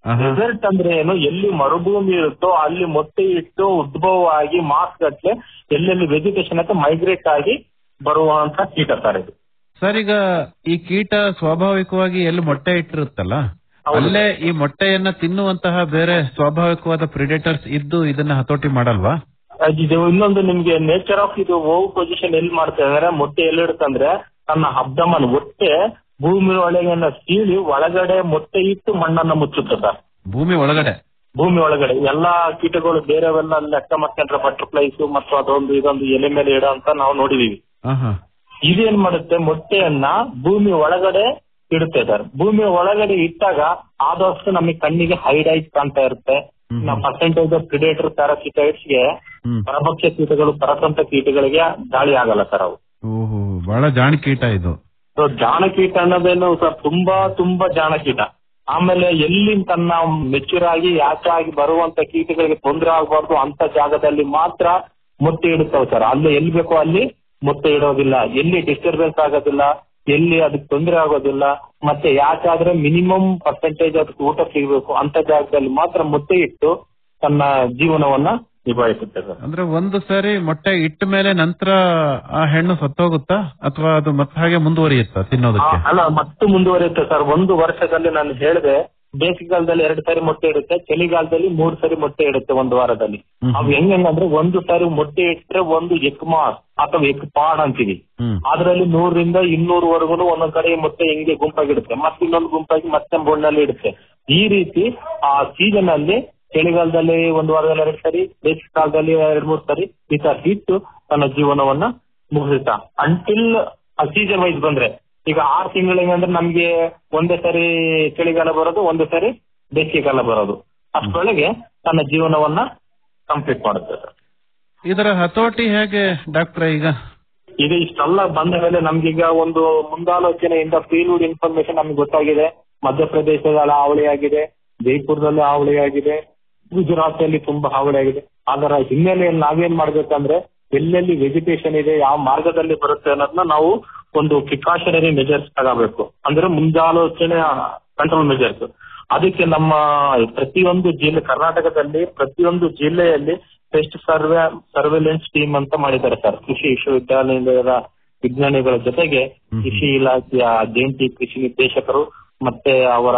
ಡೆಸರ್ಟ್ ಅಂದ್ರೆ ಏನು ಎಲ್ಲಿ ಮರುಭೂಮಿ ಇರುತ್ತೋ ಅಲ್ಲಿ ಮೊಟ್ಟೆ ಇಟ್ಟು ಉದ್ಭವ ಆಗಿ ಮಾಸ್ ಗಟ್ಲೆ ಎಲ್ಲೆಲ್ಲಿ ವೆಜಿಟೇಷನ್ ಅಂತ ಮೈಗ್ರೇಟ್ ಆಗಿ ಬರುವಂತ ಕೀಟ ಸರ್ ಇದು ಸರ್ ಈಗ ಈ ಕೀಟ ಸ್ವಾಭಾವಿಕವಾಗಿ ಎಲ್ಲಿ ಮೊಟ್ಟೆ ಇಟ್ಟಿರುತ್ತಲ್ಲ ಅಲ್ಲೇ ಈ ಮೊಟ್ಟೆಯನ್ನ ತಿನ್ನುವಂತಹ ಬೇರೆ ಸ್ವಾಭಾವಿಕವಾದ ಪ್ರಿಡೇಟರ್ಸ್ ಇದ್ದು ಇದನ್ನ ಹತೋಟಿ ಮಾಡಲ್ವಾ ಇದು ಇನ್ನೊಂದು ನಿಮ್ಗೆ ನೇಚರ್ ಆಫ್ ಇದು ಓವ್ ಪೊಸಿಷನ್ ಎಲ್ಲಿ ಮಾಡ್ತಾ ಅಂದ್ರೆ ಮೊಟ್ಟೆ ಎಲ್ಲಿಡುತ್ತಂದ್ರೆ ತನ್ನ ಅಬ್ಡಮನ್ ಹೊಟ್ಟೆ ಭೂಮಿ ಒಳಗೆನ ಸೀಳಿ ಒಳಗಡೆ ಮೊಟ್ಟೆ ಇಟ್ಟು ಮಣ್ಣನ್ನ ಮುಚ್ಚುತ್ತೆ ಸರ್ ಭೂಮಿ ಒಳಗಡೆ ಭೂಮಿ ಒಳಗಡೆ ಎಲ್ಲಾ ಕೀಟಗಳು ಬೇರೆವೆಲ್ಲ ಲೆಕ್ಕ ಮಾಡ್ಕೊಂಡ್ರೆ ಬಟರ್ಫ್ಲೈಸ್ ಮತ್ತು ಅದೊಂದು ಇದೊಂದು ಎಲೆ ಮೇಲೆ ಇಡೋ ಅಂತ ನಾವು ನೋಡಿದೀವಿ ಆಹಾ. ಇದೇನ್ ಮಾಡುತ್ತೆ ಮೊಟ್ಟೆಯನ್ನ ಭೂಮಿ ಒಳಗಡೆ ಇಡುತ್ತೆ ಸರ್ ಭೂಮಿ ಒಳಗಡೆ ಇಟ್ಟಾಗ ಆದಷ್ಟು ನಮಗೆ ಕಣ್ಣಿಗೆ ಹೈಡೈಟ್ ಕಾಣ್ತಾ ಇರುತ್ತೆ ನಮ್ಮ ಪರ್ಸೆಂಟೇಜ್ ಆಫ್ ಪ್ರಿಡೇಟರ್ ಪ್ಯಾರಾಸಿಟೈಡ್ಸ್ ಗೆ ಪರಭಕ್ಷ ಕೀಟಗಳು ಪರತಂತ್ರ ಕೀಟಗಳಿಗೆ ದಾಳಿ ಆಗಲ್ಲ ಸರ್ ಅವು ಓಹೋ ಬಹಳ ಜಾಣ ಕೀಟ ಇದು ಸೊ ಜಾಣಕೀಟ ಅನ್ನೋದೇನು ಸರ್ ತುಂಬಾ ತುಂಬಾ ಜಾಣಕೀಟ ಆಮೇಲೆ ಎಲ್ಲಿ ತನ್ನ ಮೆಚೂರ್ ಆಗಿ ಯಾಕೆ ಆಗಿ ಬರುವಂತ ಕೀಟಗಳಿಗೆ ತೊಂದರೆ ಆಗಬಾರ್ದು ಅಂತ ಜಾಗದಲ್ಲಿ ಮಾತ್ರ ಮೊಟ್ಟೆ ಇಡುತ್ತವೆ ಸರ್ ಅಲ್ಲಿ ಎಲ್ಲಿ ಬೇಕೋ ಅಲ್ಲಿ ಮೊಟ್ಟೆ ಇಡೋದಿಲ್ಲ ಎಲ್ಲಿ ಡಿಸ್ಟರ್ಬೆನ್ಸ್ ಆಗೋದಿಲ್ಲ ಎಲ್ಲಿ ಅದಕ್ಕೆ ತೊಂದರೆ ಆಗೋದಿಲ್ಲ ಮತ್ತೆ ಯಾಕಾದ್ರೆ ಮಿನಿಮಮ್ ಪರ್ಸೆಂಟೇಜ್ ಅದಕ್ಕೆ ಊಟ ಸಿಗಬೇಕು ಅಂತ ಜಾಗದಲ್ಲಿ ಮಾತ್ರ ಮೊಟ್ಟೆ ಇಟ್ಟು ತನ್ನ ಜೀವನವನ್ನ ನಿಭಾಯಿಸುತ್ತೆ ಸರ್ ಅಂದ್ರೆ ಒಂದು ಸಾರಿ ಮೊಟ್ಟೆ ಇಟ್ಟ ಮೇಲೆ ನಂತರ ಆ ಹೆಣ್ಣು ಸತ್ತೋಗುತ್ತಾ ಅಥವಾ ಅದು ಮತ್ತೆ ಹಾಗೆ ಮುಂದುವರಿಯುತ್ತಾ ತಿನ್ನೋದಕ್ಕೆ ಆ, ಅಲ್ಲ ಮತ್ತು ಮುಂದುವರಿಯುತ್ತೆ ಸರ್ ಒಂದು ವರ್ಷದಲ್ಲಿ ನಾನು ಹೇಳಿದೆ ಬೇಸಿಗೆಗಾಲದಲ್ಲಿ ಎರಡು ಸಾರಿ ಮೊಟ್ಟೆ ಇಡುತ್ತೆ ಚಳಿಗಾಲದಲ್ಲಿ ಮೂರು ಸಾರಿ ಮೊಟ್ಟೆ ಇಡುತ್ತೆ ಒಂದು ವಾರದಲ್ಲಿ ಅವು ಹೆಂಗಂದ್ರೆ ಒಂದು ಸಾರಿ ಮೊಟ್ಟೆ ಇಟ್ಟರೆ ಒಂದು ಎಕ್ಮಾಸ್ ಅಥವಾ ಎಕ್ ಪಾಡ್ ಅಂತೀವಿ ಅದರಲ್ಲಿ ನೂರರಿಂದ ಇನ್ನೂರವರೆಗೂ ಒಂದೊಂದ್ ಕಡೆ ಮೊಟ್ಟೆ ಹಿಂಗೆ ಗುಂಪಾಗಿಡುತ್ತೆ ಮತ್ತೆ ಇನ್ನೊಂದು ಗುಂಪಾಗಿ ಮತ್ತೆ ಬೊಣ್ಣಲ್ಲಿ ಇಡುತ್ತೆ ಈ ರೀತಿ ಆ ಸೀಸನ್ ಅಲ್ಲಿ ಚಳಿಗಾಲದಲ್ಲಿ ಒಂದು ವಾರದಲ್ಲಿ ಎರಡು ಸರಿ ಬೇಸಿಗೆ ಕಾಲದಲ್ಲಿ ಎರಡ್ ಮೂರು ಸರಿ ಈ ತರ ಇಟ್ಟು ತನ್ನ ಜೀವನವನ್ನ ಮುಗಿಸುತ್ತಾ ಅಂಟಿಲ್ ಆ ಸೀಸನ್ ವೈಸ್ ಬಂದ್ರೆ ಈಗ ಆರು ತಿಂಗಳಿಗೆ ಅಂದ್ರೆ ನಮ್ಗೆ ಒಂದೇ ಸರಿ ಚಳಿಗಾಲ ಬರೋದು ಒಂದೇ ಸರಿ ಬೇಸಿಗೆಗಾಲ ಬರೋದು ಅಷ್ಟರೊಳಗೆ ತನ್ನ ಜೀವನವನ್ನ ಕಂಪ್ಲೀಟ್ ಮಾಡುತ್ತೆ ಸರ್ ಇದರ ಹತೋಟಿ ಹೇಗೆ ಡಾಕ್ಟ್ರೆ ಈಗ ಈಗ ಇಷ್ಟೆಲ್ಲ ಬಂದ ಮೇಲೆ ನಮ್ಗೀಗ ಒಂದು ಮುಂದಾಲೋಚನೆಯಿಂದ ಫೀಲ್ಡ್ ಇನ್ಫಾರ್ಮೇಶನ್ ನಮ್ಗೆ ಗೊತ್ತಾಗಿದೆ ಮಧ್ಯಪ್ರದೇಶದಲ್ಲಿ ಹಾವಳಿಯಾಗಿದೆ ಜೈಪುರದಲ್ಲಿ ಹಾವಳಿಯಾಗಿದೆ ಗುಜರಾತ್ ಅಲ್ಲಿ ತುಂಬಾ ಹಾವಳಿಯಾಗಿದೆ ಅದರ ಹಿನ್ನೆಲೆಯಲ್ಲಿ ನಾವೇನ್ ಮಾಡ್ಬೇಕಂದ್ರೆ ಎಲ್ಲೆಲ್ಲಿ ವೆಜಿಟೇಷನ್ ಇದೆ ಯಾವ ಮಾರ್ಗದಲ್ಲಿ ಬರುತ್ತೆ ಅನ್ನೋದನ್ನ ನಾವು ಒಂದು ಪ್ರಿಕಾಷನರಿ ಮೆಜರ್ಸ್ ತಗೋಬೇಕು ಅಂದ್ರೆ ಮುಂದಾಲೋಚನೆ ಕಂಟ್ರೋಲ್ ಮೆಜರ್ಸ್ ಅದಕ್ಕೆ ನಮ್ಮ ಪ್ರತಿಯೊಂದು ಜಿಲ್ಲೆ ಕರ್ನಾಟಕದಲ್ಲಿ ಪ್ರತಿಯೊಂದು ಜಿಲ್ಲೆಯಲ್ಲಿ ಪೆಸ್ಟ್ ಸರ್ವೆ ಸರ್ವೆಲೆನ್ಸ್ ಟೀಮ್ ಅಂತ ಮಾಡಿದ್ದಾರೆ ಸರ್ ಕೃಷಿ ವಿಶ್ವವಿದ್ಯಾಲಯದ ವಿಜ್ಞಾನಿಗಳ ಜೊತೆಗೆ ಕೃಷಿ ಇಲಾಖೆಯ ಜಂಟಿ ಕೃಷಿ ನಿರ್ದೇಶಕರು ಮತ್ತೆ ಅವರ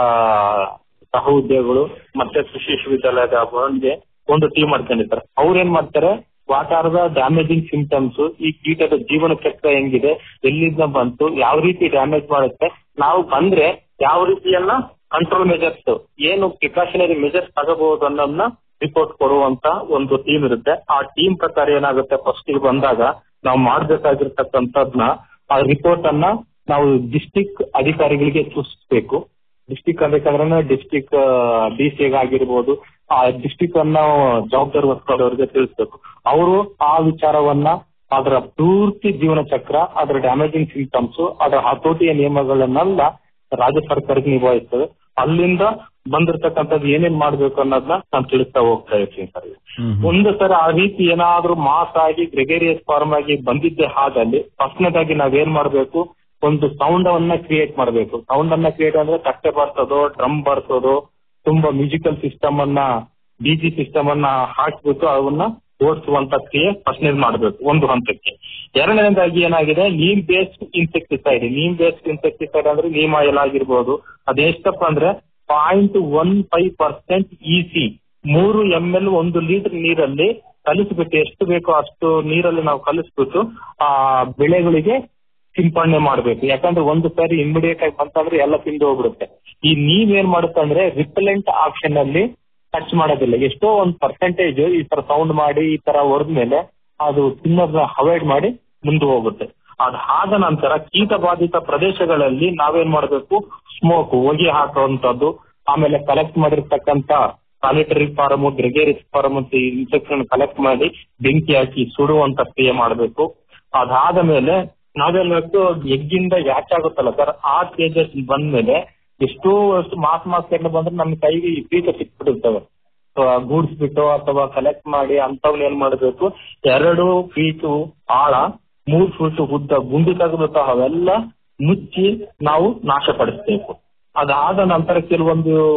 ಸಹ ಉದ್ಯೋಗಿಗಳು ಮತ್ತೆ ಕೃಷಿ ವಿಶ್ವವಿದ್ಯಾಲಯದ ಅವರಿಗೆ ಒಂದು ಟೀಮ್ ಮಾಡ್ಕೊಂಡಿರ್ತಾರೆ ಅವ್ರು ಏನ್ ಮಾಡ್ತಾರೆ what are the damaging symptoms ಈ ಕೀಟದ ಜೀವನ ಚಕ್ರ ಹೆಂಗಿದೆ ಎಲ್ಲಿಂದ ಬಂತು ಯಾವ ರೀತಿ ಡ್ಯಾಮೇಜ್ ಮಾಡುತ್ತೆ ನಾವು ಬಂದ್ರೆ ಯಾವ ರೀತಿಯನ್ನ ಕಂಟ್ರೋಲ್ ಮೆಜರ್ಸ್ ಏನು ಪ್ರಿಕಾಷನರಿ ಮೆಜರ್ಸ್ ತಗೋಬಹುದು ಅನ್ನೋದನ್ನ ರಿಪೋರ್ಟ್ ಕೊಡುವಂತ ಒಂದು ಟೀಮ್ ಇರುತ್ತೆ ಆ ಟೀಮ್ ಪ್ರಕಾರ ಏನಾಗುತ್ತೆ ಫಸ್ಟ್ ಬಂದಾಗ ನಾವು ಮಾಡ್ಬೇಕಾಗಿರ್ತಕ್ಕಂಥದ್ನ ಆ ರಿಪೋರ್ಟ್ ಅನ್ನ ನಾವು ಡಿಸ್ಟಿಕ್ ಅಧಿಕಾರಿಗಳಿಗೆ ಸೂಚಿಸಬೇಕು ಡಿಸ್ಟಿಕ್ ಅಧಿಕಾರಿನ ಡಿಸ್ಟಿಕ್ ಡಿ ಸಿ ಆಗಿರ್ಬೋದು ಆ ಡಿಸ್ಟಿಕ್ ಅನ್ನ ಜವಾಬ್ದಾರಿ ಹೊತ್ಕೊಳ್ಳೋರಿಗೆ ತಿಳಿಸ್ಬೇಕು ಅವರು ಆ ವಿಚಾರವನ್ನ ಅದರ ಪೂರ್ತಿ ಜೀವನ ಚಕ್ರ ಅದರ ಡ್ಯಾಮೇಜಿಂಗ್ ಸಿಂಪ್ಟಮ್ಸ್ ಅದರ ಹತೋಟಿಯ ನಿಯಮಗಳನ್ನೆಲ್ಲ ರಾಜ್ಯ ಸರ್ಕಾರಕ್ಕೆ ನಿಭಾಯಿಸ್ತದೆ ಅಲ್ಲಿಂದ ಬಂದಿರತಕ್ಕಂಥದ್ದು ಏನೇನ್ ಮಾಡ್ಬೇಕು ಅನ್ನೋದನ್ನ ನಾನು ತಿಳಿಸ್ತಾ ಹೋಗ್ತಾ ಇರ್ತೀನಿ ಸರ್ ಒಂದು ಸರ ಆ ರೀತಿ ಏನಾದ್ರೂ ಮಾಸ್ ಆಗಿ ಗ್ರೆಗೇರಿಯಸ್ ಫಾರ್ಮ್ ಆಗಿ ಬಂದಿದ್ದೆ ಹಾಗಲ್ಲಿ ಫಸ್ಟ್ನೇದಾಗಿ ನಾವೇನ್ ಮಾಡ್ಬೇಕು ಒಂದು ಸೌಂಡ್ ಅನ್ನ ಕ್ರಿಯೇಟ್ ಮಾಡಬೇಕು ಸೌಂಡ್ ಅನ್ನ ಕ್ರಿಯೇಟ್ ಅಂದ್ರೆ ತಟ್ಟೆ ಬರ್ತದೋ ಡ್ರಮ್ ಬರ್ತದೋ ತುಂಬಾ ಮ್ಯೂಸಿಕಲ್ ಸಿಸ್ಟಮ್ ಅನ್ನ ಡಿಜಿ ಸಿಸ್ಟಮ್ ಅನ್ನ ಹಾಕ್ಬಿಟ್ಟು ಅವನ್ನ ಓಡಿಸುವಂತ ಕ್ರಿಯೆ ಫಸ್ಟ್ನೇದ್ ಮಾಡಬೇಕು ಒಂದು ಹಂತಕ್ಕೆ ಎರಡನೇದಾಗಿ ಏನಾಗಿದೆ neem based insecticide neem based insecticide ಅಂದ್ರೆ ನೀಮ್ ಆಯಿಲ್ ಆಗಿರ್ಬೋದು ಅದೆಷ್ಟಪ್ಪ ಅಂದ್ರೆ point one five percent EC ಮೂರು ಎಂ ಎಲ್ ಒಂದು ಲೀಟರ್ ನೀರಲ್ಲಿ ಕಲಿಸ್ಬಿಟ್ಟು ಎಷ್ಟು ಬೇಕೋ ಅಷ್ಟು ನೀರಲ್ಲಿ ನಾವು ಕಲಿಸ್ಬಿಟ್ಟು ಆ ಬೆಳೆಗಳಿಗೆ ಸಿಂಪಡಣೆ ಮಾಡಬೇಕು ಯಾಕಂದ್ರೆ ಒಂದು ಸಾರಿ ಇಮಿಡಿಯೇಟ್ ಆಗಿ ಬಂತಂದ್ರೆ ಎಲ್ಲ ತಿಂದು ಹೋಗ್ಬಿಡುತ್ತೆ ಈ ನೀವೇನ್ ಮಾಡುತ್ತೆ ಅಂದ್ರೆ ರಿಪೆಲೆಂಟ್ ಆಪ್ಷನ್ ಅಲ್ಲಿ ಟಚ್ ಮಾಡೋದಿಲ್ಲ ಎಷ್ಟೋ ಒಂದು ಪರ್ಸೆಂಟೇಜ್ ಈ ತರ ಸೌಂಡ್ ಮಾಡಿ ಈ ತರ ಹೊಡೆದ್ಮೇಲೆ ಅದು ತಿನ್ನೋದನ್ನ ಅವಾಯ್ಡ್ ಮಾಡಿ ಮುಂದೆ ಹೋಗುತ್ತೆ ಅದಾದ ನಂತರ ಕೀಟ ಬಾಧಿತ ಪ್ರದೇಶಗಳಲ್ಲಿ ನಾವೇನ್ ಮಾಡಬೇಕು ಸ್ಮೋಕ್ ಹೊಗೆ ಹಾಕುವಂತದ್ದು ಆಮೇಲೆ ಕಲೆಕ್ಟ್ ಮಾಡಿರ್ತಕ್ಕಂತ ಸಾಲಿಟರಿ ಫಾರಮ್ ಗ್ರೆಗೇರಿಸ್ ಫಾರಮ್ ಅಂತ ಇನ್ಸೆಕ್ಷನ್ ಕಲೆಕ್ಟ್ ಮಾಡಿ ಬೆಂಕಿ ಹಾಕಿ ಸುಡುವಂತ ಕ್ರಿಯೆ ಮಾಡಬೇಕು ಅದಾದ ಮೇಲೆ ನಾವೆಲ್ಲಕ್ಕೂ ಎಗ್ಗಿಂದ ಯಾಚ್ ಆಗುತ್ತಲ್ಲ ಸರ್ ಆ ಸ್ಟೇಜಸ್ ಬಂದ್ಮೇಲೆ ಎಷ್ಟೋ ವರ್ಷ ಮಾಸ್ ಮಾಸ್ ಎಲ್ಲ ಬಂದ್ರೆ ನಮ್ಮ ಕೈಗೆ ಈ ಪೀಠ ಸಿಕ್ಬಿಟ್ಟಿರ್ತವೆ ಗೂಡ್ಸ್ಬಿಟ್ಟು ಅಥವಾ ಕಲೆಕ್ಟ್ ಮಾಡಿ ಅಂತವ್ನ ಏನ್ ಮಾಡಬೇಕು ಎರಡು ಫೀಟು ಆಳ ಮೂರ್ ಫೀಟ್ ಉದ್ದ ಗುಂಡಿ ತೆಗೆದು ಅವೆಲ್ಲ ಮುಚ್ಚಿ ನಾವು ನಾಶಪಡಿಸ್ಬೇಕು ಅದಾದ ನಂತರ ಕೆಲವೊಂದು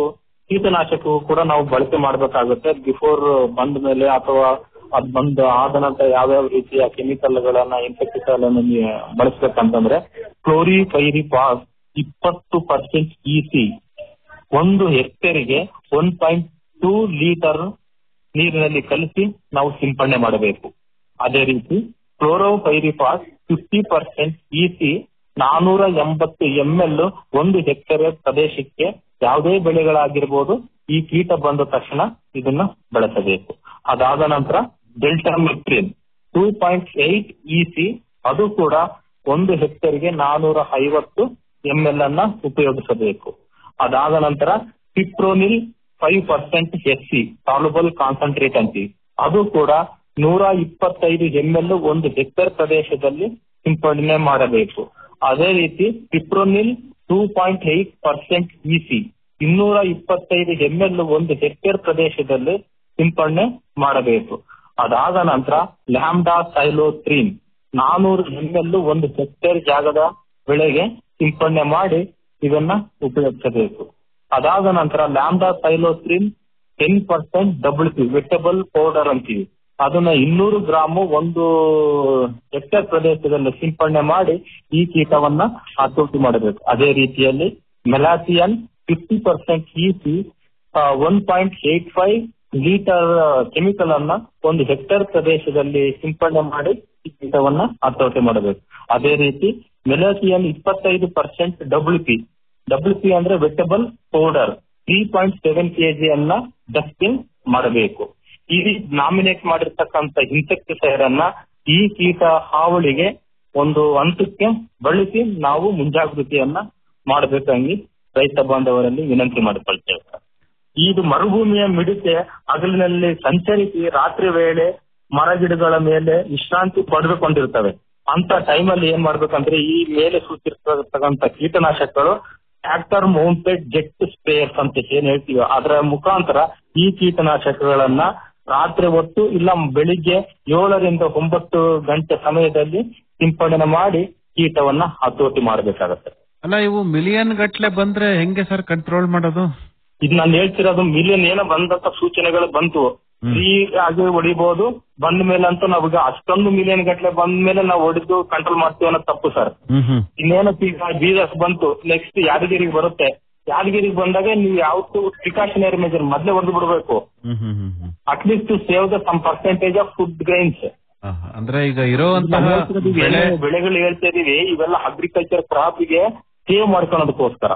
ಕೀಟನಾಶಕವು ಕೂಡ ನಾವು ಬಳಕೆ ಮಾಡಬೇಕಾಗುತ್ತೆ ಬಿಫೋರ್ ಬಂದ ಮೇಲೆ ಅಥವಾ ಅದ್ ಬಂದು ಆದ ನಂತರ ಯಾವ್ಯಾವ ರೀತಿಯ ಕೆಮಿಕಲ್ಗಳನ್ನ ಇನ್ಸೆಕ್ಟಿಸೈಡ್ ಅನ್ನು ನೀವು ಬಳಸ್ಬೇಕಂತಂದ್ರೆ ಕ್ಲೋರಿಫೈರಿಪಾಸ್ ಇಪ್ಪತ್ತು ಪರ್ಸೆಂಟ್ ಇಸಿ ಒಂದು ಹೆಕ್ಟೇರಿಗೆ ಒನ್ ಪಾಯಿಂಟ್ ಟೂ ಲೀಟರ್ ನೀರಿನಲ್ಲಿ ಕಲಿಸಿ ನಾವು ಸಿಂಪಡಣೆ ಮಾಡಬೇಕು ಅದೇ ರೀತಿ ಕ್ಲೋರೋಫೈರಿಫಾಸ್ ಫಿಫ್ಟಿ ಪರ್ಸೆಂಟ್ ಇಸಿ ನಾನೂರ ಎಂಬತ್ತು ಎಂಎಲ್ ಒಂದು ಹೆಕ್ಟೇರ್ ಪ್ರದೇಶಕ್ಕೆ ಯಾವುದೇ ಬೆಳೆಗಳಾಗಿರ್ಬೋದು ಈ ಕೀಟ ಬಂದ ತಕ್ಷಣ ಇದನ್ನ ಬಳಸಬೇಕು ಅದಾದ ನಂತರ deltamethrin two point eight EC ಅದು ಕೂಡ ಒಂದು ಹೆಕ್ಟೇರ್ಗೆ ನಾನೂರ ಐವತ್ತು ಎಂಎಲ್ ಅನ್ನ ಉಪಯೋಗಿಸಬೇಕು ಅದಾದ ನಂತರ fipronil five percent S C soluble concentrate ಅಂತೀವಿ ಅದು ಕೂಡ ನೂರ ಇಪ್ಪತ್ತೈದು ಎಂಎಲ್ ಒಂದು ಹೆಕ್ಟೇರ್ ಪ್ರದೇಶದಲ್ಲಿ ಸಿಂಪಡಣೆ ಮಾಡಬೇಕು ಅದೇ ರೀತಿ fipronil two point eight percent EC ಇನ್ನೂರ ಇಪ್ಪತ್ತೈದು ಎಂಎಲ್ ಒಂದು ಹೆಕ್ಟೇರ್ ಪ್ರದೇಶದಲ್ಲಿ ಸಿಂಪಡಣೆ ಮಾಡಬೇಕು ಅದಾದ ನಂತರ ಲ್ಯಾಂಡಾ ಸೈಲೋತ್ರೀನ್ ನಾನೂರು ಎಂಎಲ್ ಒಂದು ಹೆಕ್ಟೇರ್ ಜಾಗದ ಬೆಳೆಗೆ ಸಿಂಪಡಣೆ ಮಾಡಿ ಇದನ್ನ ಉಪಯೋಗಿಸಬೇಕು ಅದಾದ ನಂತರ lambda cyhalothrin ten percent double P wettable powder ಅಂತೀವಿ ಅದನ್ನ ಇನ್ನೂರು ಗ್ರಾಮು ಒಂದು ಹೆಕ್ಟೇರ್ ಪ್ರದೇಶದಲ್ಲಿ ಸಿಂಪಡಣೆ ಮಾಡಿ ಈ ಕೀಟವನ್ನ ಹತೋಟಿ ಮಾಡಬೇಕು ಅದೇ ರೀತಿಯಲ್ಲಿ malathion fifty percent EC one point eight five litre chemical ಅನ್ನ ಒಂದು ಹೆಕ್ಟೇರ್ ಪ್ರದೇಶದಲ್ಲಿ ಸಿಂಪಡಣೆ ಮಾಡಿ ಈ ಕೀಟವನ್ನ ಹತೋಟಿ ಮಾಡಬೇಕು ಅದೇ ರೀತಿ ಮೆಲಾಸಿಯನ್ ಇಪ್ಪತ್ತೈದು percent W P W P ಅಂದ್ರೆ wettable powder three point seven KG ಅನ್ನ ಡಸ್ಟಿಂಗ್ ಮಾಡಬೇಕು ಈ ರೀತಿ ನಾಮಿನೇಟ್ ಮಾಡಿರ್ತಕ್ಕಂಥ ಇನ್ಸೆಕ್ಟಿಸೈಡ್ ಅನ್ನ ಈ ಕೀಟ ಹಾವಳಿಗೆ ಒಂದು ಹಂತಕ್ಕೆ ಬಳಸಿ ನಾವು ಮುಂಜಾಗೃತಿಯನ್ನ ಮಾಡಬೇಕಂಗಿ ರೈತ ಬಾಂಧವರಲ್ಲಿ ವಿನಂತಿ ಮಾಡಿಕೊಳ್ತೇವೆ ಇದು ಮರುಭೂಮಿಯ ಮಿಡಿತೆ ಹಗಲಿನಲ್ಲಿ ಸಂಚರಿಸಿ ರಾತ್ರಿ ವೇಳೆ ಮರ ಗಿಡಗಳ ಮೇಲೆ ವಿಶ್ರಾಂತಿ ಪಡೆದುಕೊಂಡಿರ್ತವೆ ಅಂತ ಟೈಮಲ್ಲಿ ಏನ್ ಮಾಡ್ಬೇಕಂದ್ರೆ ಈ ಮೇಲೆ ಸೂಚಿರ್ತಕ್ಕಂಥ ಕೀಟನಾಶಕಗಳು ಟ್ರ್ಯಾಕ್ಟರ್ ಮೌಂಟೆಡ್ ಜೆಟ್ ಸ್ಪ್ರೇಯರ್ಸ್ ಅಂತ ಏನ್ ಹೇಳ್ತೀವಿ ಅದರ ಮುಖಾಂತರ ಈ ಕೀಟನಾಶಕಗಳನ್ನ ರಾತ್ರಿ ಹೊತ್ತು ಇಲ್ಲ ಬೆಳಿಗ್ಗೆ ಏಳರಿಂದ ಒಂಬತ್ತು ಗಂಟೆ ಸಮಯದಲ್ಲಿ ಸಿಂಪಡಣೆ ಮಾಡಿ ಕೀಟವನ್ನ ಹತೋಟಿ ಮಾಡಬೇಕಾಗತ್ತೆ ಅಲ್ಲ ಇವು ಮಿಲಿಯನ್ ಗಟ್ಲೆ ಬಂದ್ರೆ ಹೆಂಗೆ ಸರ್ ಕಂಟ್ರೋಲ್ ಮಾಡೋದು ಇದು ನಾನು ಹೇಳ್ತಿರೋದು ಮಿಲಿಯನ್ ಏನೋ ಬಂದಂತ ಸೂಚನೆಗಳು ಬಂತು ಫ್ರೀ ಆಗಿ ಹೊಡಿಬಹುದು ಬಂದ ಮೇಲೆ ಅಂತೂ ನಾವೀಗ ಅಷ್ಟೊಂದು ಮಿಲಿಯನ್ ಗಟ್ಲೆ ಬಂದ ಮೇಲೆ ನಾವು ಹೊಡೆದು ಕಂಟ್ರೋಲ್ ಮಾಡ್ತೀವಿ ಅನ್ನೋದು ತಪ್ಪು ಸರ್ ಹ್ಮ್ ಹ್ಮ್ ಇನ್ನೇನಪ್ಪ ಈಗ ಬೀದರ್ಸ್ ಬಂತು ನೆಕ್ಸ್ಟ್ ಯಾದಗಿರಿಗೆ ಬರುತ್ತೆ ಯಾದಗಿರಿಗೆ ಬಂದಾಗ ನೀವು ಯಾವತ್ತು ಪ್ರಿಕಾಷನರಿ ಮೆಜರ್ ಮೊದಲೇ ಹೊಡೆದು ಬಿಡಬೇಕು hmm hmm hmm hmm at least to save the some percentage of food grains ಆಹಾ. ಅಂದ್ರೆ ಈಗ ಇರೋವಂತಹ ಬೆಳೆ ಬೆಳೆಗಳು ಹೇಳ್ತಾ ಇದೀವಿ ಇವೆಲ್ಲ ಅಗ್ರಿಕಲ್ಚರ್ ಕ್ರಾಪ್ ಗೆ ಸೇವ್ ಮಾಡ್ಕೊಳೋದಕ್ಕೋಸ್ಕರ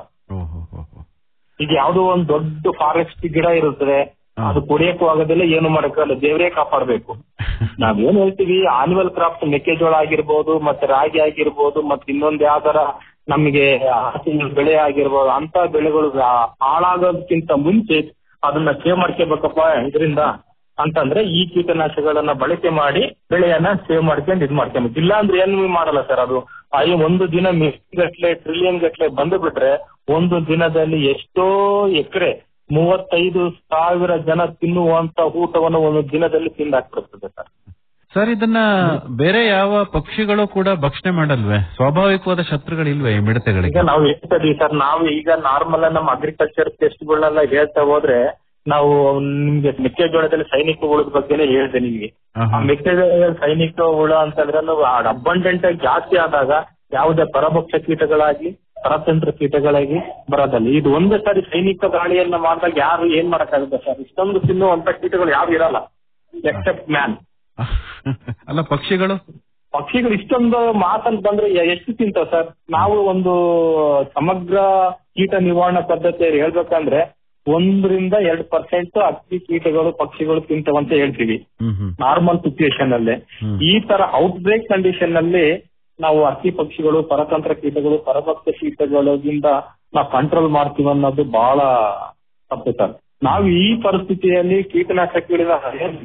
ಈಗ ಯಾವ್ದೋ ಒಂದು ದೊಡ್ಡ ಫಾರೆಸ್ಟ್ ಗಿಡ ಇರುತ್ತದೆ ಅದು ಕುಡಿಯಕ್ಕೂ ಆಗೋದಿಲ್ಲ ಏನು ಮಾಡಕ್ಕಾಗಲ್ಲ ದೇವರೇ ಕಾಪಾಡಬೇಕು ನಾವೇನ್ ಹೇಳ್ತೀವಿ ಆನ್ಯುವಲ್ ಕ್ರಾಫ್ಟ್ ಮೆಕ್ಕೆಜೋಳ ಆಗಿರ್ಬೋದು ಮತ್ತೆ ರಾಗಿ ಆಗಿರ್ಬೋದು ಮತ್ತೆ ಇನ್ನೊಂದ್ ಯಾವ್ದಾರ ನಮಗೆ ಹಸಿರು ಬೆಳೆ ಆಗಿರ್ಬೋದು ಅಂತ ಬೆಳೆಗಳು ಆ- ಹಾಳಾಗೋದಕ್ಕಿಂತ ಮುಂಚೆ ಅದನ್ನ ಸೇವ್ ಮಾಡ್ಕೋಬೇಕಪ್ಪ ಇದರಿಂದ ಅಂತಂದ್ರೆ ಈ ಕೀಟನಾಶಕಗಳನ್ನ ಬಳಕೆ ಮಾಡಿ ಬೆಳೆಯನ್ನ ಸೇವ್ ಮಾಡ್ಕೊಂಡು ಇದ್ ಮಾಡ್ಕೊಬೇಕು ಇಲ್ಲ ಅಂದ್ರೆ ಏನು ಮಾಡಲ್ಲ ಸರ್ ಅದು ಐ ಒಂದು ದಿನ ಮಿಲಿಯನ್ ಗಟ್ಲೆ ಟ್ರಿಲಿಯನ್ ಗಟ್ಲೆ ಬಂದು ಬಿಟ್ರೆ ಒಂದು ದಿನದಲ್ಲಿ ಎಷ್ಟೋ ಎಕರೆ ಮೂವತ್ತೈದು ಸಾವಿರ ಜನ ತಿನ್ನುವಂತ ಊಟವನ್ನು ಒಂದು ದಿನದಲ್ಲಿ ತಿಂದಾಕ್ಬಿಡ್ತದೆ ಸರ್ ಸರ್ ಇದನ್ನ ಬೇರೆ ಯಾವ ಪಕ್ಷಿಗಳು ಕೂಡ ಭಕ್ಷಣೆ ಮಾಡಲ್ವೇ ಸ್ವಾಭಾವಿಕವಾದ ಶತ್ರುಗಳಿಲ್ವೇ ಈ ಮಿಡತೆಗಳಿಗೆ ಈಗ ನಾವು ಹೇಳ್ತಾ ಇದೀವಿ ಸರ್ ನಾವು ಈಗ ನಾರ್ಮಲ್ ನಮ್ಮ ಅಗ್ರಿಕಲ್ಚರ್ ಟೆಸ್ಟ್ಗಳನ್ನೆಲ್ಲ ಹೇಳ್ತಾ ಹೋದ್ರೆ ನಾವು ನಿಮ್ಗೆ ಮೆಕ್ಕೆಜೋಳದಲ್ಲಿ ಸೈನಿಕ ಹುಳದ ಬಗ್ಗೆನೇ ಹೇಳಿದೆ ನಿಮ್ಗೆ ಆ ಮೆಕ್ಕೆಜೋಳ ಸೈನಿಕ ಹುಳ ಅಂತಂದ್ರೆ ಅಬ್ಬಂಡೆಂಟ್ ಆಗಿ ಜಾಸ್ತಿ ಆದಾಗ ಯಾವುದೇ ಪರಭಕ್ಷ ಕೀಟಗಳಾಗ್ಲಿ ಪರತಂತ್ರ ಕೀಟಗಳಾಗಿ ಬರೋದಲ್ಲ ಇದು ಒಂದೇ ಸಾರಿ ಸೈನಿಕ ದಾಳಿಯನ್ನ ಮಾಡಿದಾಗ ಯಾರು ಏನ್ ಮಾಡಕ್ಕಾಗುತ್ತೆ ಸರ್ ಇಷ್ಟೊಂದು ತಿನ್ನುವಂತ ಕೀಟಗಳು ಯಾರು ಇರಲ್ಲ ಎಕ್ಸೆಪ್ಟ್ ಮ್ಯಾನ್ ಅಲ್ಲ ಪಕ್ಷಿಗಳು ಪಕ್ಷಿಗಳು ಇಷ್ಟೊಂದು ಮಾತಲ್ಲಿ ಬಂದ್ರೆ ಎ- ಎಷ್ಟು ತಿಂತಾವ್ ಸರ್ ನಾವು ಒಂದು ಸಮಗ್ರ ಕೀಟ ನಿವಾರಣಾ ಪದ್ಧತಿಯಲ್ಲಿ ಹೇಳ್ಬೇಕಂದ್ರೆ ಒಂದರಿಂದ ಎರಡು ಪರ್ಸೆಂಟ್ ಅಕ್ಕಿ ಕೀಟಗಳು ಪಕ್ಷಿಗಳು ತಿಂತವಂತ ಹೇಳ್ತೀವಿ ಹ್ಮ್ ಹ್ಮ್ ನಾರ್ಮಲ್ ಸಿಚುಯೇಷನ್ ಅಲ್ಲೇ ಈ ತರ ಔಟ್ ಬ್ರೇಕ್ ಕಂಡೀಷನ್ ನಲ್ಲಿ ನಾವು ಹಕ್ಕಿ ಪಕ್ಷಿಗಳು ಪರತಂತ್ರ ಕೀಟಗಳು ಪರಭಕ್ಷ ಕೀಟಗಳಿಂದ ನಾವು ಕಂಟ್ರೋಲ್ ಮಾಡ್ತೀವಿ ಅನ್ನೋದು ಬಹಳ ತಪ್ಪು ಸರ್ ನಾವು ಈ ಪರಿಸ್ಥಿತಿಯಲ್ಲಿ ಕೀಟನಾಶಕಗಳಿಂದ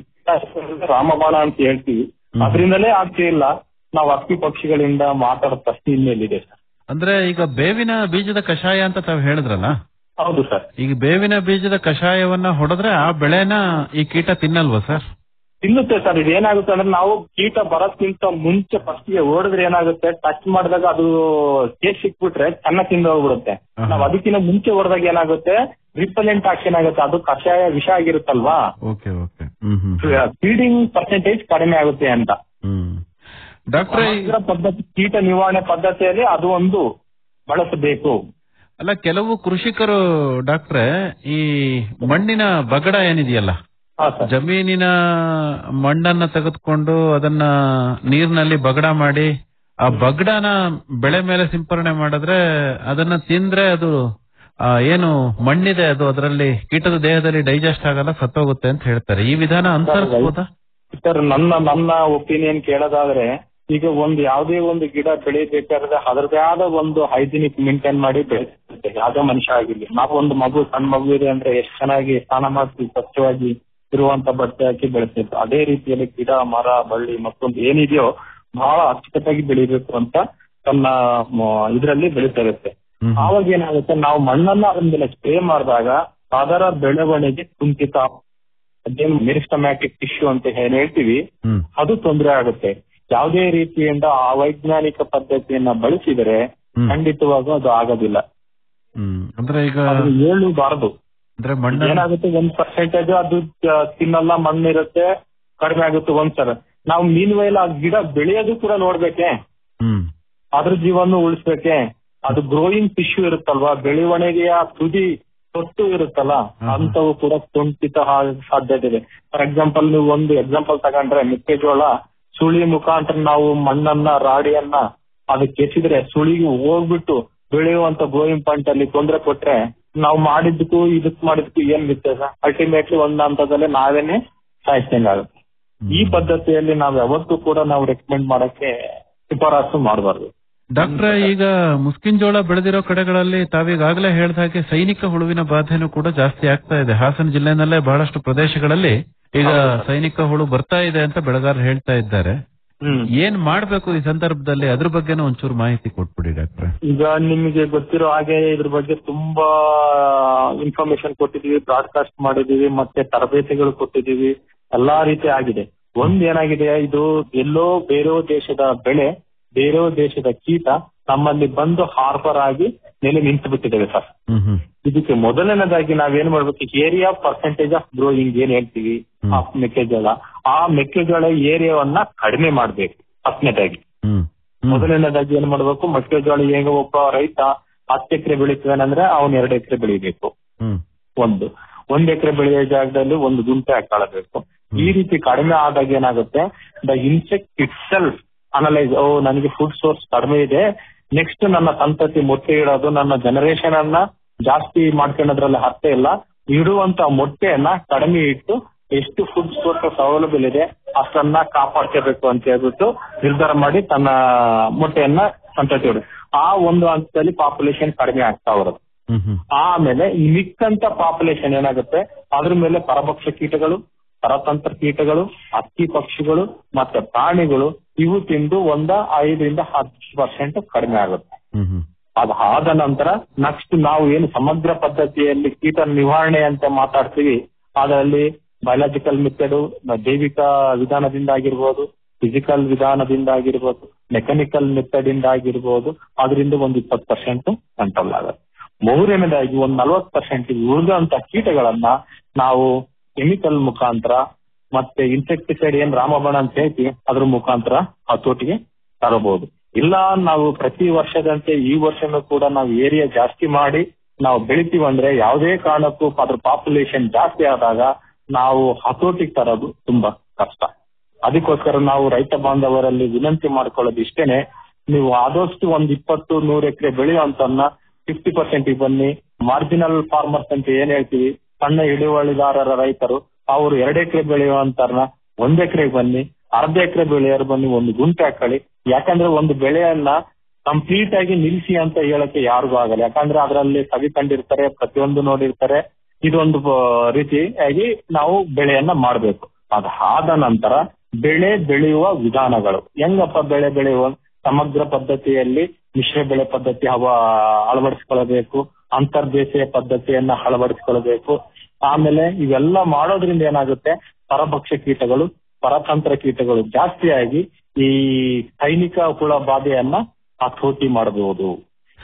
ರಾಮಬಾಣ ಅಂತ ಹೇಳ್ತೀವಿ ಅದರಿಂದಲೇ ಆಗ್ತಿಲ್ಲ ನಾವು ಹಕ್ಕಿ ಪಕ್ಷಿಗಳಿಂದ ಮಾತಾಡೋ ಪ್ರಶ್ನೆ ಇನ್ನೆಲ್ಲಿದೆ ಸರ್ ಅಂದ್ರೆ ಈಗ ಬೇವಿನ ಬೀಜದ ಕಷಾಯ ಅಂತ ತಾವು ಹೇಳಿದ್ರಲ್ಲ ಹೌದು ಸರ್ ಈಗ ಬೇವಿನ ಬೀಜದ ಕಷಾಯವನ್ನ ಹೊಡೆದ್ರೆ ಆ ಬೆಳೆನ ಈ ಕೀಟ ತಿನ್ನಲ್ವಾ ಸರ್ ತಿನ್ನುತ್ತೆ ಸರ್ ಇದು ಏನಾಗುತ್ತೆ ಅಂದ್ರೆ ನಾವು ಕೀಟ ಬರೋದ್ಕಿಂತ ಮುಂಚೆ ಫಸ್ಟ್ ಗೆ ಓಡಿದ್ರೆ ಏನಾಗುತ್ತೆ ಟಚ್ ಮಾಡಿದಾಗ ಅದು ಕೇಕ್ ಸಿಕ್ಬಿಟ್ರೆ ಚೆನ್ನಾಗಿ ತಿಂದು ಹೋಗ್ಬಿಡುತ್ತೆ ನಾವು ಅದಕ್ಕಿಂತ ಮುಂಚೆ ಹೊಡೆದಾಗ ಏನಾಗುತ್ತೆ ರಿಪಲೆಂಟ್ ಆಕ್ಷನ್ ಆಗುತ್ತೆ ಅದು ಕಷಾಯ ವಿಷ ಆಗಿರುತ್ತಲ್ವಾ okay okay hmm hmm feeding percentage ಕಡಿಮೆ ಆಗುತ್ತೆ ಅಂತ ಹ್ಮ್ ಡಾಕ್ಟ್ರೆ ಸಮಗ್ರ ಪದ್ಧತಿ ಕೀಟ ನಿವಾರಣೆ ಪದ್ಧತಿಯಲ್ಲಿ ಅದು ಒಂದು ಬಳಸಬೇಕು ಅಲ್ಲ ಕೆಲವು ಕೃಷಿಕರು ಡಾಕ್ಟ್ರೆ ಈ ಮಣ್ಣಿನ ಬಗಡ ಏನಿದೆಯಲ್ಲ ಜಮೀನಿನ ಮಣ್ಣನ್ನ ತೆಗೆದುಕೊಂಡು ಅದನ್ನ ನೀರಿನಲ್ಲಿ ಬಗಡ ಮಾಡಿ ಆ ಬಗಡನ ಬೆಳೆ ಮೇಲೆ ಸಿಂಪರಣೆ ಮಾಡಿದ್ರೆ ಅದನ್ನ ತಿಂದ್ರೆ ಅದು ಆ, ಏನು ಮಣ್ಣಿದೆ ಅದು ಅದರಲ್ಲಿ ಕೀಟದ ದೇಹದಲ್ಲಿ ಡೈಜೆಸ್ಟ್ ಆಗಲ್ಲ ಸತ್ತೋಗುತ್ತೆ ಅಂತ ಹೇಳ್ತಾರೆ ಈ ವಿಧಾನ ಅನುಸರಿಸಬಹುದಾ ಸರ್ ನನ್ನ ನನ್ನ ಒಪಿನಿಯನ್ ಕೇಳೋದಾದ್ರೆ ಈಗ ಒಂದು ಯಾವುದೇ ಒಂದು ಗಿಡ ಬೆಳಿಬೇಕಾದ್ರೆ ಅದರದೇ ಆದ ಒಂದು ಹೈಜಿನಿಕ್ ಮೇಂಟೈನ್ ಮಾಡಿ ಬೆಳೆಸುತ್ತೆ ಯಾವುದೇ ಮನುಷ್ಯ ಆಗಿರ್ಲಿ ನಾವು ಒಂದು ಮಗು ಸಣ್ಣ ಮಗು ಇದೆ ಅಂದ್ರೆ ಎಷ್ಟು ಚೆನ್ನಾಗಿ ಸ್ನಾನ ಮಾಡಿಸಿ ಸ್ವಚ್ಛವಾಗಿ ಇರುವಂತ ಬಟ್ಟೆ ಹಾಕಿ ಬೆಳೆಸ್ಬೇಕು ಅದೇ ರೀತಿಯಲ್ಲಿ ಗಿಡ ಮರ ಬಳ್ಳಿ ಮತ್ತೊಂದು ಏನಿದೆಯೋ ಬಹಳ ಅಚ್ಚುಕಟ್ಟಾಗಿ ಬೆಳಿಬೇಕು ಅಂತ ತನ್ನ ಇದರಲ್ಲಿ ಬೆಳೀತಾ ಇರುತ್ತೆ ಆವಾಗ ಏನಾಗುತ್ತೆ ನಾವು ಮಣ್ಣನ್ನ ಅದ್ರ ಮೇಲೆ ಸ್ಪ್ರೇ ಮಾಡಿದಾಗ ಅದರ ಬೆಳವಣಿಗೆ ಕುಂಠಿತ ಅದೇನು ಮೆರಿಸ್ಟಮ್ಯಾಟಿಕ್ ಟಿಶ್ಯೂ ಅಂತ ಏನ್ ಹೇಳ್ತೀವಿ ಅದು ತೊಂದರೆ ಆಗುತ್ತೆ ಯಾವುದೇ ರೀತಿಯಿಂದ ಆ ವೈಜ್ಞಾನಿಕ ಪದ್ಧತಿಯನ್ನ ಬಳಸಿದರೆ ಖಂಡಿತವಾಗೂ ಅದು ಆಗೋದಿಲ್ಲ ಹ್ಮ್ ಅಂದ್ರೆ ಈಗ ಅದು ಹೇಳಬಾರದು ಅಂದ್ರೆ ಮಣ್ಣ ಏನಾಗುತ್ತೆ ಒಂದ್ ಪರ್ಸೆಂಟೇಜ್ ಅದು ತ- ತಿನ್ನಲ್ಲ ಮಣ್ಣಿರುತ್ತೆ ಕಡಿಮೆ ಆಗುತ್ತೆ ಒಂದ್ಸಲ ನಾವು ಮೀನ್ ವೈಲ್ ಆ ಗಿಡ ಬೆಳೆಯೋದು ಕೂಡ ನೋಡ್ಬೇಕೆ ಹ್ಮ್ ಅದ್ರ ಜೀವನ ಉಳಿಸ್ಬೇಕೆ ಅದು ಗ್ರೋಯಿಂಗ್ ಟಿಶ್ಯೂ ಇರುತ್ತಲ್ವಾ ಬೆಳವಣಿಗೆಯ ತುದಿ ತೊಟ್ಟು ಇರುತ್ತಲ್ಲ ಅಂತವು ಕೂಡ ಕುಂಠಿತ ಆಗ ಸಾಧ್ಯತೆ ಇದೆ ಫಾರ್ ಎಕ್ಸಾಂಪಲ್ ನೀವು ಒಂದು ಎಕ್ಸಾಂಪಲ್ ತಗೊಂಡ್ರೆ ಮೆಕ್ಕೆಜೋಳ ಸುಳಿ ಮುಖಾಂತರ ನಾವು ಮಣ್ಣನ್ನ ರಾಡಿಯನ್ನ ಅದಕ್ಕೆ ಎಸಿದ್ರೆ ಸುಳಿಗೆ ಹೋಗ್ಬಿಟ್ಟು ಬೆಳೆಯುವಂತ ಗ್ರೋಯಿಂಗ್ ಪಾಯಿಂಟ್ ಅಲ್ಲಿ ತೊಂದರೆ ಕೊಟ್ರೆ ನಾವು ಮಾಡಿದ್ದಕ್ಕೂ ಇದಕ್ ಮಾಡಿದ್ದಕ್ಕೂ ಏನ್ ವ್ಯತ್ಯಾಸ ಅಲ್ಟಿಮೇಟ್ಲಿ ಒಂದ್ ಹಂತದಲ್ಲಿ ನಾವೇನೆ ಸಾಯಿಸ್ದಂಗಾಗುತ್ತೆ ಈ ಪದ್ಧತಿಯಲ್ಲಿ ನಾವ್ ಯಾವತ್ತೂ ಕೂಡ ನಾವು ರೆಕಮೆಂಡ್ ಮಾಡಕ್ಕೆ ಶಿಫಾರಸು ಮಾಡಬಾರ್ದು ಡಾಕ್ಟ್ರೆ ಈಗ ಮುಸ್ಕಿನ್ ಜೋಳ ಬೆಳೆದಿರೋ ಕಡೆಗಳಲ್ಲಿ ತಾವೀಗಾಗಲೇ ಹೇಳ್ದ ಹಾಗೆ ಸೈನಿಕ ಹುಳುವಿನ ಬಾಧೆನೂ ಕೂಡ ಜಾಸ್ತಿ ಆಗ್ತಾ ಇದೆ ಹಾಸನ ಜಿಲ್ಲೆನಲ್ಲೇ ಬಹಳಷ್ಟು ಪ್ರದೇಶಗಳಲ್ಲಿ ಈಗ ಸೈನಿಕ ಹುಳು ಬರ್ತಾ ಇದೆ ಅಂತ ಬೆಳೆಗಾರರು ಹೇಳ್ತಾ ಇದ್ದಾರೆ ಏನ್ ಮಾಡ್ಬೇಕು ಈ ಸಂದರ್ಭದಲ್ಲಿ ಅದ್ರ ಬಗ್ಗೆನೂ ಒಂಚೂರು ಮಾಹಿತಿ ಕೊಟ್ಬಿಡಿ ಡಾಕ್ಟ್ರೆ ಈಗ ನಿಮಗೆ ಗೊತ್ತಿರೋ ಹಾಗೆ ಇದ್ರ ಬಗ್ಗೆ ತುಂಬಾ ಇನ್ಫಾರ್ಮೇಶನ್ ಕೊಟ್ಟಿದೀವಿ ಬ್ರಾಡ್ಕಾಸ್ಟ್ ಮಾಡಿದೀವಿ ಮತ್ತೆ ತರಬೇತಿಗಳು ಕೊಟ್ಟಿದೀವಿ ಎಲ್ಲಾ ರೀತಿ ಆಗಿದೆ ಒಂದ್ ಏನಾಗಿದೆ ಇದು ಎಲ್ಲೋ ಬೇರೆ ದೇಶದ ಬೆಳೆ ಬೇರೆ ದೇಶದ ಕೀಟ ನಮ್ಮಲ್ಲಿ ಬಂದು ಹಾರ್ಬರ್ ಆಗಿ ನೆಲೆ ನಿಂತು ಬಿಟ್ಟಿದ್ದೇವೆ ಸರ್ ಇದಕ್ಕೆ ಮೊದಲನೇದಾಗಿ ನಾವೇನ್ ಮಾಡ್ಬೇಕು ಏರಿಯಾ ಪರ್ಸೆಂಟೇಜ್ ಆಫ್ ಗ್ರೋಯಿಂಗ್ ಏನ್ ಹೇಳ್ತೀವಿ ಆ ಮೆಕ್ಕೆಜೋಳ ಆ ಮೆಕ್ಕೆಜೋಳ ಏರಿಯಾವನ್ನ ಕಡಿಮೆ ಮಾಡ್ಬೇಕು ಫಸ್ಟ್ನೇದಾಗಿ ಮೊದಲನೇದಾಗಿ ಏನ್ ಮಾಡ್ಬೇಕು ಮೆಕ್ಕೆಜೋಳ ಈಗ ಒಬ್ಬ ರೈತ ಹತ್ತು ಎಕರೆ ಬೆಳಿತಾನಂದ್ರೆ ಅವ್ನ್ ಎರಡು ಎಕರೆ ಬೆಳಿಬೇಕು ಒಂದು ಒಂದ್ ಎಕರೆ ಬೆಳೆಯೋ ಜಾಗದಲ್ಲಿ ಒಂದು ಗುಂಟೆ ಹಾಕೊಳ್ಬೇಕು ಈ ರೀತಿ ಕಡಿಮೆ ಆದಾಗ ಏನಾಗುತ್ತೆ the insect itself analyse ಓ ನನಗೆ ಫುಡ್ ಸೋರ್ಸ್ ಕಡಿಮೆ ಇದೆ ನೆಕ್ಸ್ಟ್ ನನ್ನ ಸಂತತಿ ಮೊಟ್ಟೆ ಇಡೋದು ನನ್ನ ಜನರೇಷನ್ ಅನ್ನ ಜಾಸ್ತಿ ಮಾಡ್ಕೊಳ್ಳೋದ್ರಲ್ಲಿ ಅರ್ಥ ಇಲ್ಲ ಇಡುವಂತ ಮೊಟ್ಟೆಯನ್ನ ಕಡಿಮೆ ಇಟ್ಟು ಎಷ್ಟು ಫುಡ್ ಸೋರ್ಸಸ್ ಅವೈಲಬಲ್ ಇದೆ ಅಷ್ಟನ್ನ ಕಾಪಾಡ್ಕೋಬೇಕು ಅಂತ ಹೇಳ್ಬಿಟ್ಟು ನಿರ್ಧಾರ ಮಾಡಿ ತನ್ನ ಮೊಟ್ಟೆಯನ್ನ ಸಂತತಿ ಇಡು ಆ ಒಂದು ಹಂತದಲ್ಲಿ ಪಾಪ್ಯುಲೇಷನ್ ಕಡಿಮೆ ಆಗ್ತಾ ಬರುತ್ತೆ ಆಮೇಲೆ ಈ ಮಿಕ್ಕಂತ ಪಾಪ್ಯುಲೇಷನ್ ಏನಾಗುತ್ತೆ ಅದ್ರ ಮೇಲೆ ಪರಭಕ್ಷ ಕೀಟಗಳು ಪರತಂತ್ರ ಕೀಟಗಳು ಹಕ್ಕಿ ಪಕ್ಷಿಗಳು ಮತ್ತೆ ಪ್ರಾಣಿಗಳು ಇವು ತಿಂದು ಒಂದ ಐದರಿಂದ ಹತ್ತು ಪರ್ಸೆಂಟ್ ಕಡಿಮೆ ಆಗುತ್ತೆ ಅದು ಆದ ನಂತರ ನೆಕ್ಸ್ಟ್ ನಾವು ಏನು ಸಮಗ್ರ ಪದ್ಧತಿಯಲ್ಲಿ ಕೀಟ ನಿವಾರಣೆ ಅಂತ ಮಾತಾಡ್ತೀವಿ ಅದರಲ್ಲಿ ಬಯಾಲಜಿಕಲ್ ಮೆಥಡ್ ಜೈವಿಕ ವಿಧಾನದಿಂದ ಆಗಿರ್ಬೋದು ಫಿಸಿಕಲ್ ವಿಧಾನದಿಂದ ಆಗಿರ್ಬೋದು ಮೆಕ್ಯಾನಿಕಲ್ ಮೆಥಡ್ ಇಂದ ಆಗಿರ್ಬೋದು ಅದರಿಂದ ಒಂದು ಇಪ್ಪತ್ತು ಪರ್ಸೆಂಟ್ ಕಂಟ್ರೋಲ್ ಆಗುತ್ತೆ ಮೂರನೇದಾಗಿ ಒಂದು ನಲವತ್ತು ಪರ್ಸೆಂಟ್ ಉಳಿದಂತ ಕೀಟಗಳನ್ನ ನಾವು ಕೆಮಿಕಲ್ ಮುಖಾಂತರ ಮತ್ತೆ ಇನ್ಸೆಕ್ಟಿಸೈಡ್ ಏನ್ ರಾಮಬಾಣ ಅಂತ ಹೇಳ್ತೀವಿ ಅದ್ರ ಮುಖಾಂತರ ಹತೋಟಿಗೆ ತರಬಹುದು ಇಲ್ಲ ನಾವು ಪ್ರತಿ ವರ್ಷದಂತೆ ಈ ವರ್ಷನೂ ಕೂಡ ನಾವು ಏರಿಯಾ ಜಾಸ್ತಿ ಮಾಡಿ ನಾವು ಬೆಳಿತೀವಿ ಅಂದ್ರೆ ಯಾವುದೇ ಕಾರಣಕ್ಕೂ ಅದ್ರ ಪಾಪ್ಯುಲೇಷನ್ ಜಾಸ್ತಿ ಆದಾಗ ನಾವು ಹತೋಟಿಗೆ ತರೋದು ತುಂಬಾ ಕಷ್ಟ ಅದಕ್ಕೋಸ್ಕರ ನಾವು ರೈತ ಬಾಂಧವರಲ್ಲಿ ವಿನಂತಿ ಮಾಡ್ಕೊಳ್ಳೋದು ಇಷ್ಟೇನೆ ನೀವು ಆದಷ್ಟು ಒಂದ್ ಇಪ್ಪತ್ತು ನೂರು ಎಕರೆ ಬೆಳೆಯುವಂತನ್ನ ಫಿಫ್ಟಿ ಪರ್ಸೆಂಟ್ ಬನ್ನಿ ಮಾರ್ಜಿನಲ್ ಫಾರ್ಮರ್ಸ್ ಅಂತ ಏನ್ ಹೇಳ್ತೀವಿ ಸಣ್ಣ ಹಿಡುವಳಿದಾರರ ರೈತರು ಅವರು ಎರಡು ಎಕರೆ ಬೆಳೆಯುವಂತರ್ನ ಒಂದ್ ಎಕರೆಗೆ ಬನ್ನಿ ಅರ್ಧ ಎಕರೆ ಬೆಳೆಯೋರು ಬನ್ನಿ ಒಂದು ಗುಂಟೆ ಹಾಕೊಳ್ಳಿ ಯಾಕಂದ್ರೆ ಒಂದು ಬೆಳೆಯನ್ನ ಕಂಪ್ಲೀಟ್ ಆಗಿ ನಿಲ್ಸಿ ಅಂತ ಹೇಳಕ್ಕೆ ಯಾರಿಗೂ ಆಗಲ್ಲ ಯಾಕಂದ್ರೆ ಅದರಲ್ಲಿ ಸವಿ ಕಂಡಿರ್ತಾರೆ ಪ್ರತಿಯೊಂದು ನೋಡಿರ್ತಾರೆ ಇದೊಂದು ಆ, ರೀತಿಯಾಗಿ ನಾವು ಬೆಳೆಯನ್ನ ಮಾಡಬೇಕು ಅದಾದ ನಂತರ ಬೆಳೆ ಬೆಳೆಯುವ ವಿಧಾನಗಳು ಹೆಂಗಪ್ಪ ಬೆಳೆ ಬೆಳೆಯುವ ಸಮಗ್ರ ಪದ್ಧತಿಯಲ್ಲಿ ಮಿಶ್ರ ಬೆಳೆ ಪದ್ಧತಿ ಅವ ಅಳವಡಿಸ್ಕೊಳ್ಬೇಕು ಅಂತರ್ದೇಶೀಯ ಪದ್ಧತಿಯನ್ನ ಅಳವಡಿಸ್ಕೊಳ್ಬೇಕು ಆಮೇಲೆ ಇವೆಲ್ಲ ಮಾಡೋದ್ರಿಂದ ಏನಾಗುತ್ತೆ ಪರಭಕ್ಷ ಕೀಟಗಳು ಪರತಂತ್ರ ಕೀಟಗಳು ಜಾಸ್ತಿಯಾಗಿ ಈ ಸೈನಿಕ ಹುಳ ಬಾಧೆಯನ್ನ ಹತೋಟಿ ಮಾಡಬಹುದು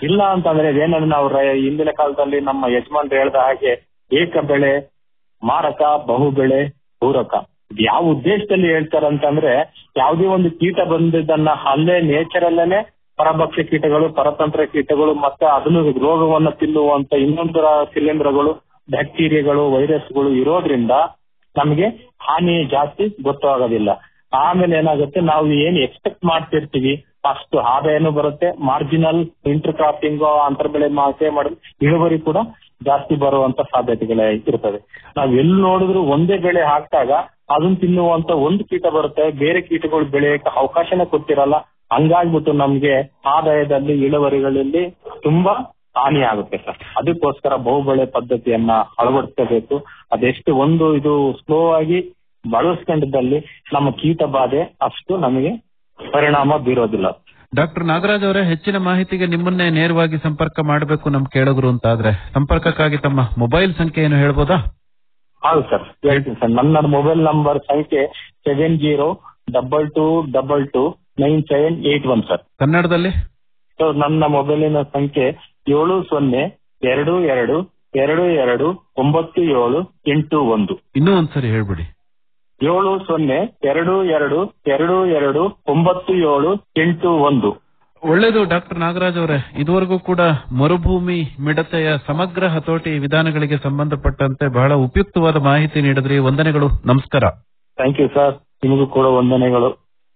ಇಲ್ಲ ಅಂತಂದ್ರೆ ಏನಂದ್ರೆ ನಾವು ರೈ- ಹಿಂದಿನ ಕಾಲದಲ್ಲಿ ನಮ್ಮ ಯಜಮಾನ್ರು ಹೇಳ್ದ ಹಾಗೆ ಏಕ ಬೆಳೆ ಮಾರಕ ಬಹು ಬೆಳೆ ಪೂರಕ ಇದ್ ಯಾವ ಉದ್ದೇಶದಲ್ಲಿ ಹೇಳ್ತಾರೆ ಅಂತಂದ್ರೆ ಯಾವುದೇ ಒಂದು ಕೀಟ ಬಂದಿದ್ದನ್ನ ಅಲ್ಲೇ ನೇಚರಲ್ಲೇನೆ ಪರಭಕ್ಷ ಕೀಟಗಳು ಪರತಂತ್ರ ಕೀಟಗಳು ಮತ್ತೆ ಅದನ್ನು ರೋಗವನ್ನ ತಿನ್ನುವಂತ ಇನ್ನೊಂದು ಶಿಲೀಂಧ್ರಗಳು ಬ್ಯಾಕ್ಟೀರಿಯಾಗಳು ವೈರಸ್ಗಳು ಇರೋದ್ರಿಂದ ನಮಗೆ ಹಾನಿ ಜಾಸ್ತಿ ಗೊತ್ತಾಗೋದಿಲ್ಲ ಆಮೇಲೆ ಏನಾಗುತ್ತೆ ನಾವು ಏನ್ ಎಕ್ಸ್ಪೆಕ್ಟ್ ಮಾಡ್ತಿರ್ತೀವಿ ಅಷ್ಟು ಆದಾಯನೂ ಬರುತ್ತೆ ಮಾರ್ಜಿನಲ್ ಇಂಟರ್ ಕ್ರಾಪಿಂಗ್ ಅಂತರ ಬೆಳೆ ಮಾಸೆ ಮಾಡೋದು ಇಳುವರಿ ಕೂಡ ಜಾಸ್ತಿ ಬರುವಂತ ಸಾಧ್ಯತೆಗಳೇ ಇರ್ತದೆ ನಾವ್ ಎಲ್ಲಿ ನೋಡಿದ್ರು ಒಂದೇ ಬೆಳೆ ಹಾಕಿದಾಗ ಅದನ್ನ ತಿನ್ನುವಂತ ಒಂದು ಕೀಟ ಬರುತ್ತೆ ಬೇರೆ ಕೀಟಗಳು ಬೆಳೆಯಕ್ಕೆ ಅವಕಾಶನೇ ಕೊಟ್ಟಿರಲ್ಲ ಹಂಗಾಗ್ಬಿಟ್ಟು ನಮ್ಗೆ ಆದಾಯದಲ್ಲಿ ಇಳುವರಿಗಳಲ್ಲಿ ತುಂಬಾ ಹಾನಿ ಆಗುತ್ತೆ ಸರ್ ಅದಕ್ಕೋಸ್ಕರ ಬಹುಬೆಳೆ ಪದ್ಧತಿಯನ್ನ ಅಳವಡಿಸಬೇಕು ಅದೆಷ್ಟು ಒಂದು ಇದು ಸ್ಲೋ ಆಗಿ ಬಳಸ್ಕೊಂಡಿದ್ದಲ್ಲಿ ನಮ್ಮ ಕೀಟ ಬಾಧೆ ಅಷ್ಟು ನಮಗೆ ಪರಿಣಾಮ ಬೀರೋದಿಲ್ಲ ಡಾಕ್ಟರ್ ನಾಗರಾಜ್ ಅವರೇ ಹೆಚ್ಚಿನ ಮಾಹಿತಿಗೆ ನಿಮ್ಮನ್ನೇ ನೇರವಾಗಿ ಸಂಪರ್ಕ ಮಾಡಬೇಕು ನಮ್ ಕೇಳೋರು ಅಂತ ಆದ್ರೆ ಸಂಪರ್ಕಕ್ಕಾಗಿ ತಮ್ಮ ಮೊಬೈಲ್ ಸಂಖ್ಯೆ ಏನು ಹೇಳ್ಬೋದಾ ಹೌದು ಸರ್ ಹೇಳ್ತೀನಿ ಸರ್ ನನ್ನ ಮೊಬೈಲ್ ನಂಬರ್ ಸಂಖ್ಯೆ seven zero double two double two nine seven eight one sir ಕನ್ನಡದಲ್ಲಿ ಸೊ ನನ್ನ ಮೊಬೈಲಿನ ಸಂಖ್ಯೆ ಏಳು ಸೊನ್ನೆ ಎರಡು ಎರಡು ಎರಡು ಎರಡು ಒಂಬತ್ತು ಏಳು ಎಂಟು ಒಂದು ಇನ್ನೂ ಒಂದ್ಸರಿ ಹೇಳ್ಬಿಡಿ ಏಳು ಸೊನ್ನೆ ಎರಡು ಎರಡು ಎರಡು ಎರಡು ಒಂಬತ್ತು ಏಳು ಎಂಟು ಒಂದು ಒಳ್ಳೇದು ಡಾಕ್ಟರ್ ನಾಗರಾಜ್ ಅವರೇ ಇದುವರೆಗೂ ಕೂಡ ಮರುಭೂಮಿ ಮಿಡತೆಯ ಸಮಗ್ರ ಹತೋಟಿ ವಿಧಾನಗಳಿಗೆ ಸಂಬಂಧಪಟ್ಟಂತೆ ಬಹಳ ಉಪಯುಕ್ತವಾದ ಮಾಹಿತಿ ನೀಡಿದ್ರಿ ವಂದನೆಗಳು ನಮಸ್ಕಾರ ಥ್ಯಾಂಕ್ ಯು ಸರ್ ನಿಮಗೂ ಕೂಡ ವಂದನೆಗಳು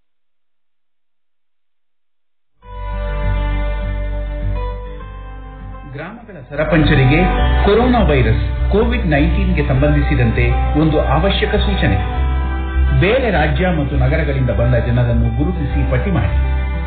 ಗ್ರಾಮಗಳ ಸರಪಂಚರಿಗೆ ಕೊರೋನಾ ವೈರಸ್ ಕೋವಿಡ್ ನೈನ್ಟೀನ್ಗೆ ಸಂಬಂಧಿಸಿದಂತೆ ಒಂದು ಅವಶ್ಯಕ ಸೂಚನೆ ಬೇರೆ ರಾಜ್ಯ ಮತ್ತು ನಗರಗಳಿಂದ ಬಂದ ಜನರನ್ನು ಗುರುತಿಸಿ ಪಟ್ಟಿ ಮಾಡಿ